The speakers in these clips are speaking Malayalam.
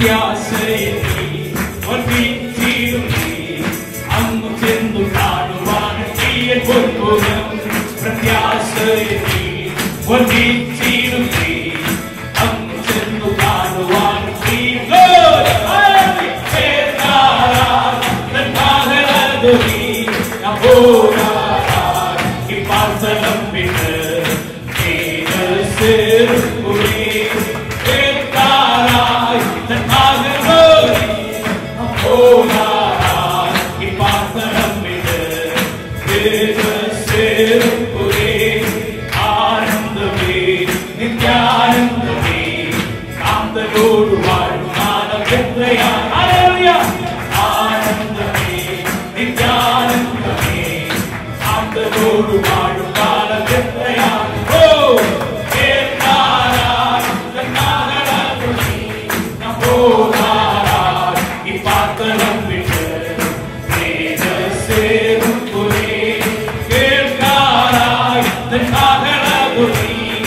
പ്രത്യാശയെ നീ വർദ്ധിച്ചിടും നീ. അങ്ങു ചെന്നു കാണുവാൻ തീയൻ പൊൻമുഖം പ്രത്യാശയെ നീ വർദ്ധിച്ചിടും നീ. അങ്ങു ചെന്നു കാണുവാൻ തീയൻ ആനന്ദമേ നിത്യാനന്ദമേ കാന്തലോട് വാഴുമാനം എത്രയാണ് ഹല്ലേലൂയ. ആനന്ദമേ നിത്യാനന്ദമേ കാന്തലോട് വാഴുമാനം എത്രയാണ് ഓ കേൾക്കാനായി തന്നാകണമേ. നമോനാരായണ. ഈ പാത്തളം വിട്ട് തേജസ്സേറും പുരേ. കേൾക്കാനായി തന്നാകണമേ.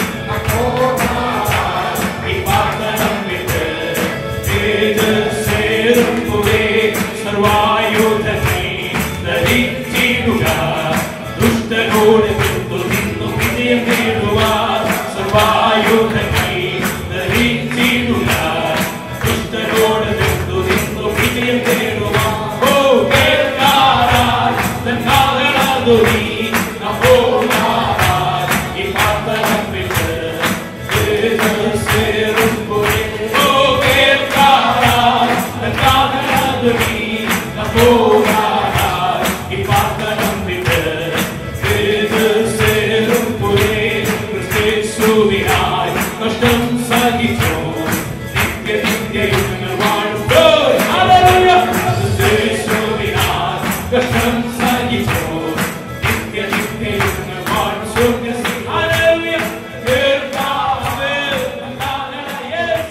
ഈ പാത്തളം വിട്ട് തേജസ്സേറും പുരേ. സർവായുധനെ ധരിച്ചിടുക. ദുഷ്ടനോട് എതിർത്തു നിന്നു വിജയം നേടുവാൻ സർവായുധനെ ധരിച്ചിടുക. ദുഷ്ടനോട് എതിർത്തു നിന്നു വിജയം നേടുവാൻ. ഓ, കേൾക്കാനായി തൻ കാഹളധ്വനി. നമോനാരായണ. ഈ പാത്തളം വിട്ട് തേജസ്സേറും പുരേ. ഓ, കേൾക്കാനായി തൻ കാഹളധ്വനി. നമോനാരായണ. ഈ പാത്തളം വിട്ട് തേജസ്സേറും പുരേ. ക്രിസ്തേശുവിനായി കഷ്ടം സഹിച്ചു നിത്യനിത്യയുഗങ്ങൾ വാഴും. ഓ, ഹല്ലേലൂയ. ക്രിസ്തേശുവിനായി കഷ്ടം സഹിച്ചു നിത്യനിത്യയുഗങ്ങൾ വാഴും. സ്വർഗ്ഗസ്ഥ- ഹല്ലേലൂയ. കേൾക്കാതെ യേശു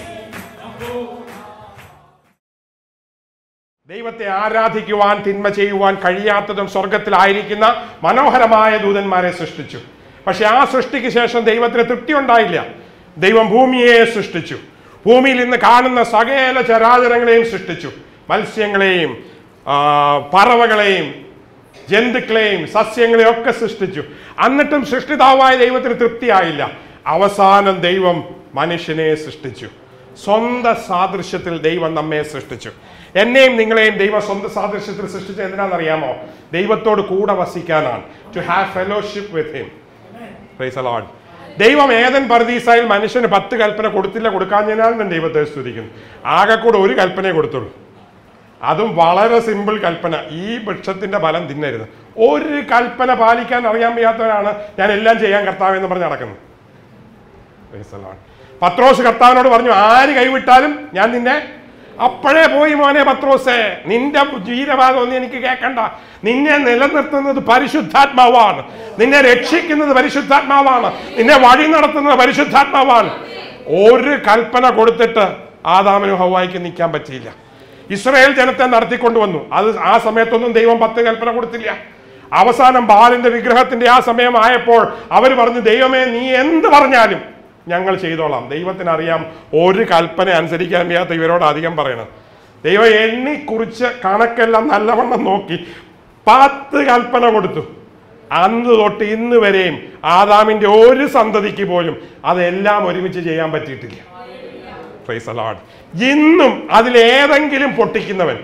ദൈവത്തെ ആരാധിക്കുവാൻ തിന്മ ചെയ്യുവാൻ കഴിയാത്തതും സ്വർഗത്തിലായിരിക്കുന്ന മനോഹരമായ ദൂതന്മാരെ സൃഷ്ടിച്ചു പക്ഷെ ആ സൃഷ്ടിക്ക് ശേഷം ദൈവത്തിന് തൃപ്തി ഉണ്ടായില്ല ദൈവം ഭൂമിയെ സൃഷ്ടിച്ചു ഭൂമിയിൽ ഇന്ന് കാണുന്ന സകല ചരാചരങ്ങളെയും സൃഷ്ടിച്ചു മത്സ്യങ്ങളെയും ആ, പറവകളെയും ജന്തുക്കളെയും സസ്യങ്ങളെയും ഒക്കെ സൃഷ്ടിച്ചു എന്നിട്ടും സൃഷ്ടിതാവായ ദൈവത്തിന് തൃപ്തിയായില്ല അവസാനം ദൈവം മനുഷ്യനെ സൃഷ്ടിച്ചു സ്വന്തം സാദൃശ്യത്തിൽ ദൈവം നമ്മെ സൃഷ്ടിച്ചു എന്നെയും നിങ്ങളെയും ദൈവം സ്വന്തം സാദൃശ്യത്തിൽ സൃഷ്ടിച്ചത് എന്തിനാണെന്നറിയാമോ ദൈവത്തോട് കൂടെ വസിക്കാനാണ് to have fellowship with him praise Lord ദൈവം ഏതൻ പർദീസായിൽ മനുഷ്യന് പത്ത് കൽപ്പന കൊടുത്തില്ല കൊടുക്കാഞ്ഞതിനാൽ ഞാൻ ദൈവത്തെ സ്തുതിക്കുന്നു ആകെ കൂടെ ഒരു കൽപ്പനയെ കൊടുത്തുള്ളൂ അതും വളരെ സിമ്പിൾ കൽപ്പന ഈ വൃക്ഷത്തിന്റെ ഫലം തിന്നരുത് ഒരു കൽപ്പന പാലിക്കാൻ അറിയാൻ വയ്യാത്തവരാണ് ഞാൻ എല്ലാം ചെയ്യാൻ കർത്താവ് എന്ന് പറഞ്ഞ് നടക്കുന്നത് Praise the Lord. പത്രോസ് കർത്താവിനോട് പറഞ്ഞു ആര് കൈവിട്ടാലും ഞാൻ നിന്നെ അപ്പോഴേ പോയി മോനെ പത്രോസേ നിന്റെ വീരവാദം ഒന്നും എനിക്ക് കേൾക്കണ്ട നിന്നെ നിലനിർത്തുന്നത് പരിശുദ്ധാത്മാവാണ് നിന്നെ രക്ഷിക്കുന്നത് പരിശുദ്ധാത്മാവാണ് നിന്നെ വഴി നടത്തുന്നത് പരിശുദ്ധാത്മാവാണ് ഒരു കൽപ്പന കൊടുത്തിട്ട് ആദാമിനും ഹവായിക്ക് നിൽക്കാൻ പറ്റിയില്ല ഇസ്രായേൽ ജനത്തെ നടത്തിക്കൊണ്ടുവന്നു അത് ആ സമയത്തൊന്നും ദൈവം പത്ത് കൽപ്പന കൊടുത്തില്ല അവസാനം ബാലിന്റെ വിഗ്രഹത്തിന്റെ ആ സമയമായപ്പോൾ അവർ പറഞ്ഞു ദൈവമേ നീ എന്ത് പറഞ്ഞാലും ഞങ്ങൾ ചെയ്തോളാം ദൈവത്തിന് അറിയാം ഒരു കൽപ്പന അനുസരിക്കാൻ വയ്യാത്ത ഇവരോട് അധികം പറയണം ദൈവം എണ്ണി കുറിച്ച് കണക്കെല്ലാം നല്ലവണ്ണം നോക്കി പത്ത് കൽപ്പന കൊടുത്തു അന്ന് തൊട്ട് ഇന്ന് വരെയും ആദാമിന്റെ ഒരു സന്തതിക്ക് പോലും അതെല്ലാം ഒരുമിച്ച് ചെയ്യാൻ പറ്റിയിട്ടില്ല Praise the Lord. ഇന്നും അതിലേതെങ്കിലും പൊട്ടിക്കുന്നവൻ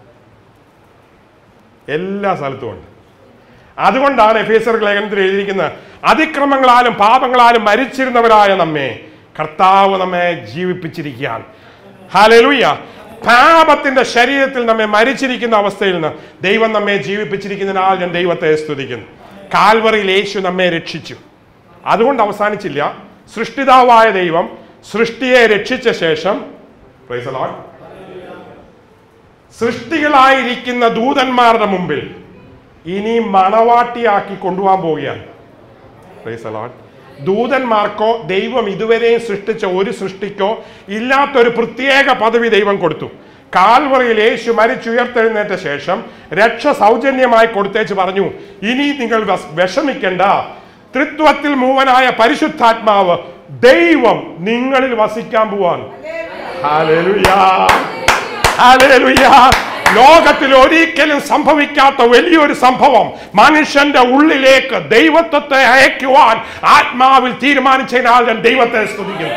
എല്ലാ സ്ഥലത്തും ഉണ്ട് അതുകൊണ്ടാണ് എഫേസർ ലേഖനത്തിൽ എഴുതിയിരിക്കുന്നത് അതിക്രമങ്ങളാലും പാപങ്ങളാലും മരിച്ചിരുന്നവരായ നമ്മെ കർത്താവ് നമ്മെ ജീവിപ്പിച്ചിരിക്കുകയാണ് ഹാലലൂയ പാപത്തിന്റെ ശരീരത്തിൽ നമ്മെ മരിച്ചിരിക്കുന്ന അവസ്ഥയിൽ നിന്ന് ദൈവം നമ്മെ ജീവിപ്പിച്ചിരിക്കുന്നതിനാൽ ഞാൻ ദൈവത്തെ സ്തുതിക്കുന്നു കാൽവറിയിൽ യേശു നമ്മെ രക്ഷിച്ചു അതുകൊണ്ട് അവസാനിച്ചില്ല സൃഷ്ടിതാവായ ദൈവം സൃഷ്ടിയെ രക്ഷിച്ച ശേഷം praise the Lord, സൃഷ്ടികളായിരിക്കുന്ന ദൂതന്മാരുടെ മുമ്പിൽ ഇനി മണവാട്ടിയാക്കി കൊണ്ടുപോകാൻ പോവുകയാണ് Praise the Lord. ദൂതന്മാർക്കോ ദൈവം ഇതുവരെയും സൃഷ്ടിച്ച ഒരു സൃഷ്ടിക്കോ ഇല്ലാത്തൊരു പ്രത്യേക പദവി ദൈവം കൊടുത്തു കാൽവറിയിൽ യേശു മരിച്ചുയർത്തെഴുന്നേറ്റ ശേഷം രക്ഷ സൗജന്യമായി കൊടുത്തേച്ച് പറഞ്ഞു ഇനി നിങ്ങൾ വസ്- വിഷമിക്കേണ്ട തൃത്വത്തിൽ മൂവനായ പരിശുദ്ധാത്മാവ് ദൈവം നിങ്ങളിൽ വസിക്കാൻ പോവാൻ ഹല്ലേലൂയ. ഹല്ലേലൂയ. ലോകത്തിൽ ഒരിക്കലും സംഭവിക്കാത്ത വലിയൊരു സംഭവം മനുഷ്യന്റെ ഉള്ളിലേക്ക് ദൈവത്വത്തെ അയക്കുവാൻ ആത്മാവിൽ തീരുമാനിച്ചതിനാൽ ഞാൻ ദൈവത്തെ സ്തുതിക്കുന്നു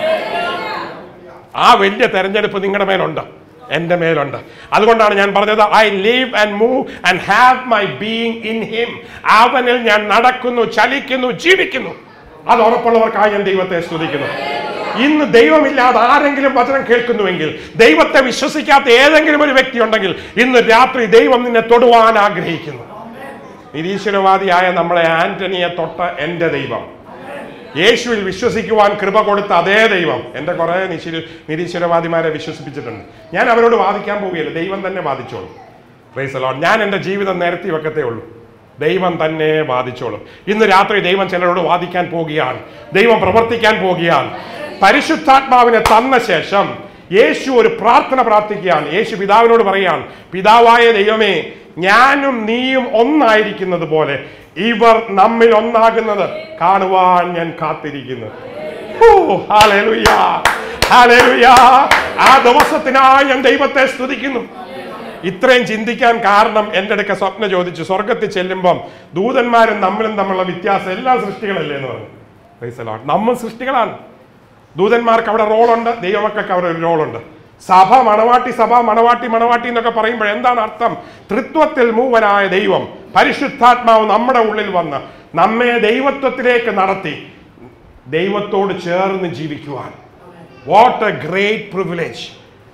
ആ വലിയ തെരഞ്ഞെടുപ്പ് നിങ്ങളുടെ മേലുണ്ട് എൻ്റെ മേലുണ്ട് അതുകൊണ്ടാണ് ഞാൻ പറഞ്ഞത് I live and move and have my being in him അവനിൽ ഞാൻ നടക്കുന്നു ചലിക്കുന്നു ജീവിക്കുന്നു അത് ഉറപ്പുള്ളവർക്കായി ഞാൻ ദൈവത്തെ സ്തുതിക്കുന്നു ഇന്ന് ദൈവമില്ലാതെ ആരെങ്കിലും വചനം കേൾക്കുന്നുവെങ്കിൽ ദൈവത്തെ വിശ്വസിക്കാത്ത ഏതെങ്കിലും ഒരു വ്യക്തി ഉണ്ടെങ്കിൽ ഇന്ന് രാത്രി ദൈവം നിന്നെ തൊടുവാൻ ആഗ്രഹിക്കുന്നു നിരീശ്വരവാദിയായ നമ്മളെ ആന്റണിയെ തൊട്ട എൻ്റെ ദൈവം യേശുവിൽ വിശ്വസിക്കുവാൻ കൃപ കൊടുത്ത അതേ ദൈവം എൻ്റെ കുറേ നിശീ നിരീശ്വരവാദിമാരെ വിശ്വസിപ്പിച്ചിട്ടുണ്ട് ഞാൻ അവരോട് വാദിക്കാൻ പോവുകയില്ല ദൈവം തന്നെ വാദിച്ചോളും Praise the Lord. ഞാൻ എൻ്റെ ജീവിതം നിരത്തി വെക്കത്തേ ഉള്ളൂ ദൈവം തന്നെ വാദിച്ചോളും ഇന്ന് രാത്രി ദൈവം ചിലരോട് വാദിക്കാൻ പോകുകയാണ് ദൈവം പ്രവർത്തിക്കാൻ പോകുകയാണ് പരിശുദ്ധാത്മാവിനെ തന്ന ശേഷം യേശു ഒരു പ്രാർത്ഥന പ്രാർത്ഥിക്കുകയാണ് യേശു പിതാവിനോട് പറയുകയാണ് പിതാവായ ദൈവമേ ഞാനും നീയും ഒന്നായിരിക്കുന്നത് പോലെ ഇവർ നമ്മിൽ ഒന്നാകുന്നത് കാണുവാൻ ഞാൻ കാത്തിരിക്കുന്നു ഹൂ, ഹല്ലേലൂയ, ഹല്ലേലൂയ. ആ ദിവസത്തിനായി ഞാൻ ദൈവത്തെ സ്തുതിക്കുന്നു ഇത്രയും ചിന്തിക്കാൻ കാരണം എൻ്റെ അടുക്ക സ്വപ്ന ചോദിച്ചു സ്വർഗത്തിൽ ചെല്ലുമ്പം ദൂതന്മാരും നമ്മളും തമ്മിലുള്ള വ്യത്യാസം എല്ലാ സൃഷ്ടികളല്ലേ എന്ന് പറഞ്ഞു Praise the Lord. നമ്മൾ സൃഷ്ടികളാണ് ദൂതന്മാർക്ക് അവിടെ റോളുണ്ട് ദൈവമക്കൾക്ക് അവിടെ ഒരു റോളുണ്ട് സഭ മണവാട്ടി സഭ മണവാട്ടി മണവാട്ടി എന്നൊക്കെ പറയുമ്പോൾ എന്താണ് അർത്ഥം തൃത്വത്തിൽ മൂവനായ ദൈവം പരിശുദ്ധാത്മാവ് നമ്മുടെ ഉള്ളിൽ വന്ന് നമ്മെ ദൈവത്വത്തിലേക്ക് നടത്തി ദൈവത്തോട് ചേർന്ന് ജീവിക്കുവാൻ വാട്ട് എ ഗ്രേറ്റ് പ്രിവിലേജ്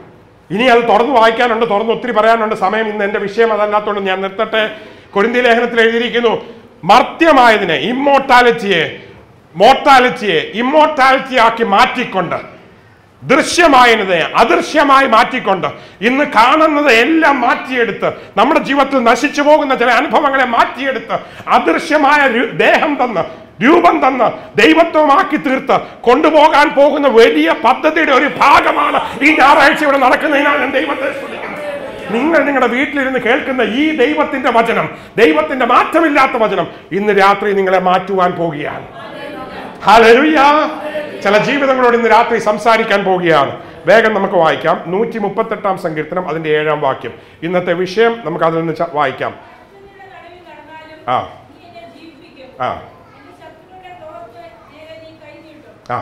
ഇനി അത് തുറന്ന് വായിക്കാനുണ്ട് തുറന്ന് ഒത്തിരി പറയാനുണ്ട് സമയം ഇന്ന് എൻ്റെ വിഷയം അതല്ലാത്തോണ്ട് ഞാൻ നിർത്തട്ടെ കൊരിന്തി ലേഖനത്തിൽ എഴുതിയിരിക്കുന്നു മർത്യമായതിനെ ഇമ്മോർട്ടാലിറ്റിയെ മോർട്ടാലിറ്റിയെ ഇമ്മോർട്ടാലിറ്റി ആക്കി മാറ്റിക്കൊണ്ട് ദൃശ്യമായതിനെ അദൃശ്യമായി മാറ്റിക്കൊണ്ട് ഇന്ന് കാണുന്നത് എല്ലാം മാറ്റിയെടുത്ത് നമ്മുടെ ജീവിതത്തിൽ നശിച്ചു പോകുന്ന ചില അനുഭവങ്ങളെ മാറ്റിയെടുത്ത് അദൃശ്യമായ രു- ദേഹം തന്ന് രൂപം തന്ന് ദൈവത്വമാക്കി തീർത്ത് കൊണ്ടുപോകാൻ പോകുന്ന വലിയ പദ്ധതിയുടെ ഒരു ഭാഗമാണ് ഈ ഞായറാഴ്ച ഇവിടെ നടക്കുന്നതിനാൽ ഞാൻ ദൈവത്തെ സ്തുതിക്കുന്നു നിങ്ങൾ നിങ്ങളുടെ വീട്ടിലിരുന്ന് കേൾക്കുന്ന ഈ ദൈവത്തിന്റെ വചനം ദൈവത്തിന്റെ മാറ്റമില്ലാത്ത വചനം ഇന്ന് രാത്രി നിങ്ങളെ മാറ്റുവാൻ പോകുകയാണ് ഹല്ലേലൂയ ചില ജീവിതങ്ങളോട് ഇന്ന് രാത്രി സംസാരിക്കാൻ പോവുകയാണ് വേഗം നമുക്ക് വായിക്കാം നൂറ്റി മുപ്പത്തെട്ടാം സങ്കീർത്തനം അതിന്റെ ഏഴാം വാക്യം ഇന്നത്തെ വിഷയം നമുക്ക് അതിൽ നിന്ന് ച- വായിക്കാം ആ ആ ആ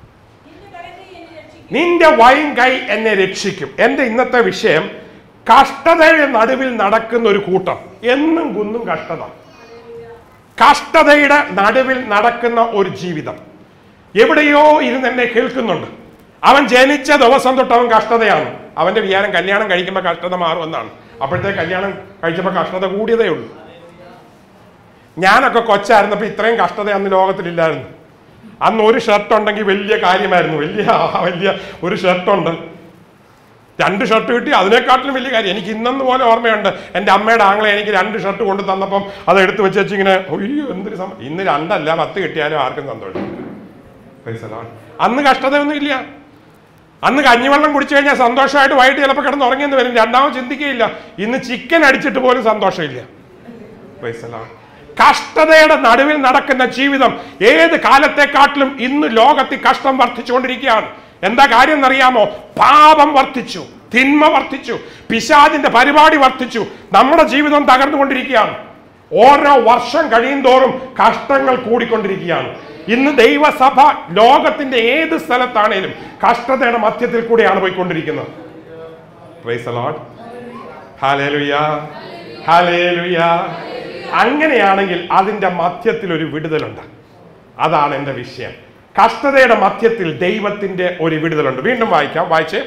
നിന്റെ വൈൻ കൈ എന്നെ രക്ഷിക്കും എന്റെ ഇന്നത്തെ വിഷയം കഷ്ടതയുടെ നടുവിൽ നടക്കുന്ന ഒരു കൂട്ടം എന്നും കുന്നും കഷ്ടത കഷ്ടതയുടെ നടുവിൽ നടക്കുന്ന ഒരു ജീവിതം എവിടെയോ ഇരുന്ന് എന്നെ കേൾക്കുന്നുണ്ട് അവൻ ജനിച്ച ദിവസം തൊട്ട് അവൻ കഷ്ടതയാണ് അവന്റെ വിചാരം കല്യാണം കഴിക്കുമ്പോൾ കഷ്ടത മാറുമെന്നാണ് അപ്പോഴത്തെ കല്യാണം കഴിച്ചപ്പോൾ കഷ്ടത കൂടിയതേ ഉള്ളൂ ഞാനൊക്കെ കൊച്ചായിരുന്നപ്പോൾ ഇത്രയും കഷ്ടത അന്ന് ലോകത്തിലില്ലായിരുന്നു അന്ന് ഒരു ഷർട്ട് ഉണ്ടെങ്കിൽ വലിയ കാര്യമായിരുന്നു വലിയ വലിയ ഒരു ഷർട്ടുണ്ട് രണ്ട് ഷർട്ട് കിട്ടി അതിനെക്കാട്ടിലും വലിയ കാര്യം എനിക്ക് ഇന്നെന്ന് പോലെ ഓർമ്മയുണ്ട് എൻ്റെ അമ്മയുടെ ആങ്ങളെ എനിക്ക് രണ്ട് ഷർട്ട് കൊണ്ട് തന്നപ്പം അത് എടുത്ത് വെച്ച് വെച്ച് ഇങ്ങനെ ഒയ്യോ എന്തൊരു സം ഇന്ന് രണ്ടല്ല പത്ത് കിട്ടിയാലും ആർക്കും സന്തോഷം Praise the Lord. അന്ന് കഷ്ടതയൊന്നും ഇല്ല അന്ന് കഞ്ഞിവെള്ളം കുടിച്ചു കഴിഞ്ഞാൽ സന്തോഷമായിട്ട് വൈകിട്ട് ചിലപ്പോൾ കിടന്ന് ഉറങ്ങിയെന്ന് വരും രണ്ടാമത് ചിന്തിക്കുകയില്ല ഇന്ന് ചിക്കൻ അടിച്ചിട്ട് പോലും സന്തോഷമില്ല Praise the Lord. കഷ്ടതയുടെ നടുവിൽ നടക്കുന്ന ജീവിതം ഏത് കാലത്തെക്കാട്ടിലും ഇന്ന് ലോകത്തിൽ കഷ്ടം വർദ്ധിച്ചുകൊണ്ടിരിക്കുകയാണ് എന്താ കാര്യം എന്നറിയാമോ പാപം വർദ്ധിച്ചു തിന്മ വർദ്ധിച്ചു പിശാചിന്റെ പരിപാടി വർദ്ധിച്ചു നമ്മുടെ ജീവിതം തകർന്നുകൊണ്ടിരിക്കുകയാണ് ഓരോ വർഷം കഴിയും തോറും കഷ്ടങ്ങൾ കൂടിക്കൊണ്ടിരിക്കുകയാണ് ഇന്ന് ദൈവസഭ ലോകത്തിന്റെ ഏത് സ്ഥലത്താണേലും കഷ്ടതയുടെ മധ്യത്തിൽ കൂടെയാണ് പോയിക്കൊണ്ടിരിക്കുന്നത് Praise the Lord. Hallelujah. Hallelujah. അങ്ങനെയാണെങ്കിൽ അതിന്റെ മധ്യത്തിൽ ഒരു വിടുതലുണ്ട് അതാണ് എൻ്റെ വിഷയം കഷ്ടതയുടെ മധ്യത്തിൽ ദൈവത്തിന്റെ ഒരു വിടുതലുണ്ട് വീണ്ടും വായിക്കാം വായിച്ചേ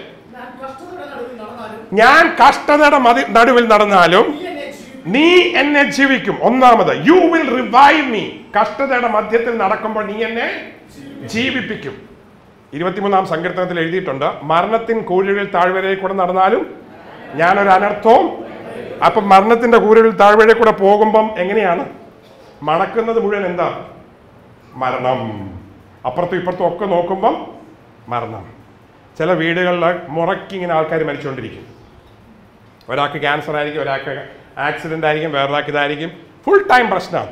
ഞാൻ കഷ്ടതയുടെ നടുവിൽ ഞാൻ കഷ്ടതയുടെ നടന്നാലും മതി- നടുവിൽ നടന്നാലും നീ എന്നെ ജീവി- നീ എന്നെ ജീവിക്കും ഒന്നാമത് യു വിൽ റിവൈവ് മീ കഷ്ടതയുടെ മധ്യത്തിൽ നടക്കുമ്പോൾ നീ എന്നെ ജീവിപ്പിക്കും ഇരുപത്തിമൂന്നാം സങ്കീർത്തനത്തിൽ എഴുതിയിട്ടുണ്ട് മരണത്തിൻ കൂരുകളിൽ താഴ്വരയിൽ കൂടെ നടന്നാലും ഞാനൊരു അനർത്ഥവും അപ്പൊ മരണത്തിന്റെ കൂരുകളിൽ താഴ്വരയിൽ കൂടെ പോകുമ്പം എങ്ങനെയാണ് മണക്കുന്നത് മുഴുവൻ എന്താ മരണം അപ്പുറത്തും ഇപ്പുറത്തും ഒക്കെ നോക്കുമ്പം മരണം ചില വീടുകളിൽ മുറക്കിങ്ങനെ ആൾക്കാർ മരിച്ചുകൊണ്ടിരിക്കും ഒരാൾക്ക് ക്യാൻസർ ആയിരിക്കും ഒരാൾക്ക് ആക്സിഡന്റ് ആയിരിക്കും വേറൊരാൾക്ക് ഇതായിരിക്കും ഫുൾ ടൈം പ്രശ്നമാണ്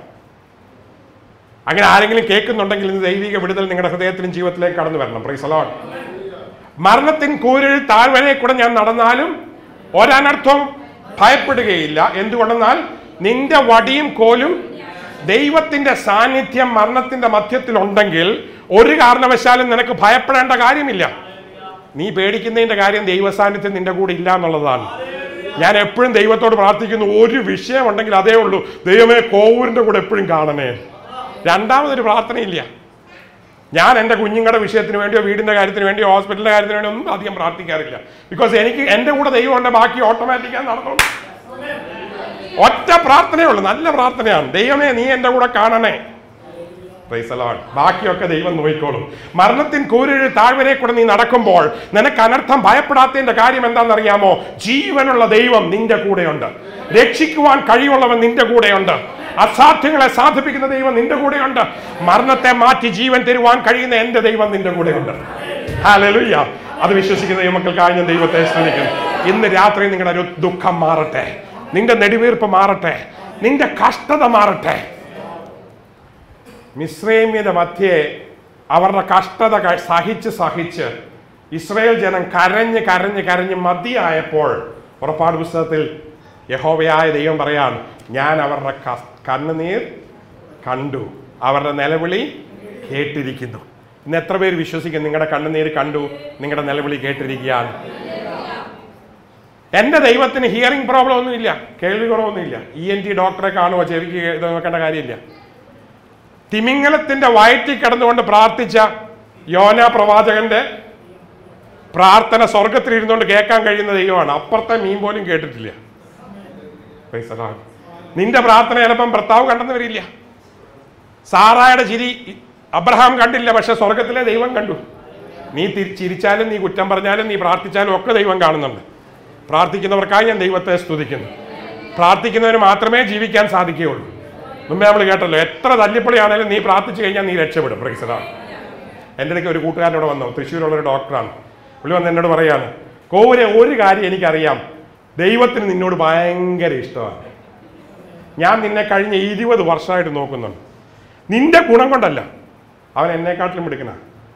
അങ്ങനെ ആരെങ്കിലും കേൾക്കുന്നുണ്ടെങ്കിൽ ഇന്ന് ദൈവിക വിടുതൽ നിങ്ങളുടെ ഹൃദയത്തിലും ജീവിതത്തിലേക്ക് കടന്നു വരണം പ്രൈസ് അലോട്ട് മരണത്തിൻ കൂരിൽ താഴ്വരയിൽ കൂടെ ഞാൻ നടന്നാലും ഒരനർത്ഥവും ഭയപ്പെടുകയില്ല എന്തുകൊണ്ടെന്നാൽ നിന്റെ വടിയും കോലും ദൈവത്തിന്റെ സാന്നിധ്യം മരണത്തിന്റെ മധ്യത്തിൽ ഉണ്ടെങ്കിൽ ഒരു കാരണവശാലും നിനക്ക് ഭയപ്പെടേണ്ട കാര്യമില്ല നീ പേടിക്കുന്നതിന്റെ കാര്യം ദൈവ സാന്നിധ്യം നിന്റെ കൂടെ ഇല്ല എന്നുള്ളതാണ് ഞാൻ എപ്പോഴും ദൈവത്തോട് പ്രാർത്ഥിക്കുന്നു ഒരു വിഷയം ഉണ്ടെങ്കിൽ അതേ ഉള്ളൂ ദൈവമേ കോവൂരിന്റെ കൂടെ എപ്പോഴും കാണണേ രണ്ടാമതൊരു പ്രാർത്ഥനയില്ല ഞാൻ എൻ്റെ കുഞ്ഞുങ്ങളുടെ വിഷയത്തിന് വേണ്ടിയോ വീടിന്റെ കാര്യത്തിന് വേണ്ടിയോ ഹോസ്പിറ്റലിന്റെ കാര്യത്തിന് വേണ്ടിയോ ഒന്നും അധികം പ്രാർത്ഥിക്കാറില്ല ബിക്കോസ് എനിക്ക് എൻ്റെ കൂടെ ദൈവം ഉണ്ട് ബാക്കി ഓട്ടോമാറ്റിക്കായി നടന്നോളൂ ഒറ്റ പ്രാർത്ഥനയേ ഉള്ളൂ നല്ല പ്രാർത്ഥനയാണ് ദൈവമേ നീ എൻ്റെ കൂടെ കാണണേ Praise the Lord. ബാക്കിയൊക്കെ ദൈവം നോക്കിക്കോളും മരണത്തിൻ കൂരിഴ് താഴ്വരെ കൂടെ നീ നടക്കുമ്പോൾ നിനക്ക് അനർത്ഥം ഭയപ്പെടാത്തതിന്റെ കാര്യം എന്താണെന്നറിയാമോ ജീവനുള്ള ദൈവം നിന്റെ കൂടെയുണ്ട് രക്ഷിക്കുവാൻ കഴിവുള്ളവൻ നിന്റെ കൂടെയുണ്ട് അസാധ്യങ്ങളെ സാധിപ്പിക്കുന്ന ദൈവം നിന്റെ കൂടെയുണ്ട് മരണത്തെ മാറ്റി ജീവൻ തരുവാൻ കഴിയുന്ന എന്റെ ദൈവം നിന്റെ കൂടെയുണ്ട് ഹല്ലേലൂയ അത് വിശ്വസിക്കുന്ന ദൈവമക്കൾക്കായി ഞാൻ ദൈവത്തെ ശ്രമിക്കുന്നു ഇന്ന് രാത്രി നിങ്ങളുടെ ഒരു ദുഃഖം മാറട്ടെ നിന്റെ നെടുവീർപ്പ് മാറട്ടെ നിന്റെ കഷ്ടത മാറട്ടെ മിശ്രൈമ്യത മധ്യേ അവരുടെ കഷ്ടത ക- സഹിച്ച് സഹിച്ച് ഇസ്രയേൽ ജനം കരഞ്ഞ് കരഞ്ഞ് കരഞ്ഞ് മതിയായപ്പോൾ പുറപ്പാട് പുസ്തകത്തിൽ യഹോവയായ ദൈവം പറയാണ് ഞാൻ അവരുടെ ക- കണ്ണുനീർ കണ്ടു അവരുടെ നിലവിളി കേട്ടിരിക്കുന്നു ഇന്ന് എത്ര പേര് വിശ്വസിക്കും നിങ്ങളുടെ കണ്ണുനീര് കണ്ടു നിങ്ങളുടെ നിലവിളി കേട്ടിരിക്കുകയാണ് എന്റെ ദൈവത്തിന് ഹിയറിംഗ് പ്രോബ്ലം ഒന്നുമില്ല കേൾവി കുറവൊന്നുമില്ല ഇ എൻ ടി ഡോക്ടറെ കാണുമോ ചെവിക്ക് ഇത് നോക്കേണ്ട കാര്യമില്ല തിമിംഗലത്തിന്റെ വയറ്റിൽ കിടന്നുകൊണ്ട് പ്രാർത്ഥിച്ച യോന പ്രവാചകന്റെ പ്രാർത്ഥന സ്വർഗത്തിൽ ഇരുന്നുകൊണ്ട് കേൾക്കാൻ കഴിയുന്ന ദൈവമാണ് അപ്പുറത്തെ മീൻ പോലും കേട്ടിട്ടില്ല Praise the Lord. നിന്റെ പ്രാർത്ഥന ചിലപ്പം ഭർത്താവ് കണ്ടെന്ന് വരില്ല സാറായുടെ ചിരി അബ്രഹാം കണ്ടില്ല പക്ഷെ സ്വർഗത്തിലെ ദൈവം കണ്ടു നീ തിരി- ചിരിച്ചാലും നീ കുറ്റം പറഞ്ഞാലും നീ പ്രാർത്ഥിച്ചാലും ഒക്കെ ദൈവം കാണുന്നുണ്ട് പ്രാർത്ഥിക്കുന്നവർക്കായി ഞാൻ ദൈവത്തെ സ്തുതിക്കുന്നു പ്രാർത്ഥിക്കുന്നവന് മാത്രമേ ജീവിക്കാൻ സാധിക്കുകയുള്ളൂ മുമ്പേ നമ്മൾ കേട്ടല്ലോ എത്ര തല്ലിപ്പൊളിയാണേലും നീ പ്രാർത്ഥിച്ചു കഴിഞ്ഞാൽ നീ രക്ഷപ്പെടും പ്രൈസറാണ് എൻ്റെ ഇടയ്ക്ക് ഒരു കൂട്ടുകാരനോട് വന്നു തൃശ്ശൂരുള്ള ഒരു ഡോക്ടറാണ് പുള്ളി വന്ന് എന്നോട് പറയാണ് കോവരെ ഒരു കാര്യം എനിക്കറിയാം ദൈവത്തിന് നിന്നോട് ഭയങ്കര ഇഷ്ടമാണ് ഞാൻ നിന്നെ കഴിഞ്ഞ ഇരുപത് വർഷമായിട്ട് നോക്കുന്നുണ്ട് നിന്റെ ഗുണം കൊണ്ടല്ല അവൻ എന്നെക്കാട്ടിലും എടുക്കണ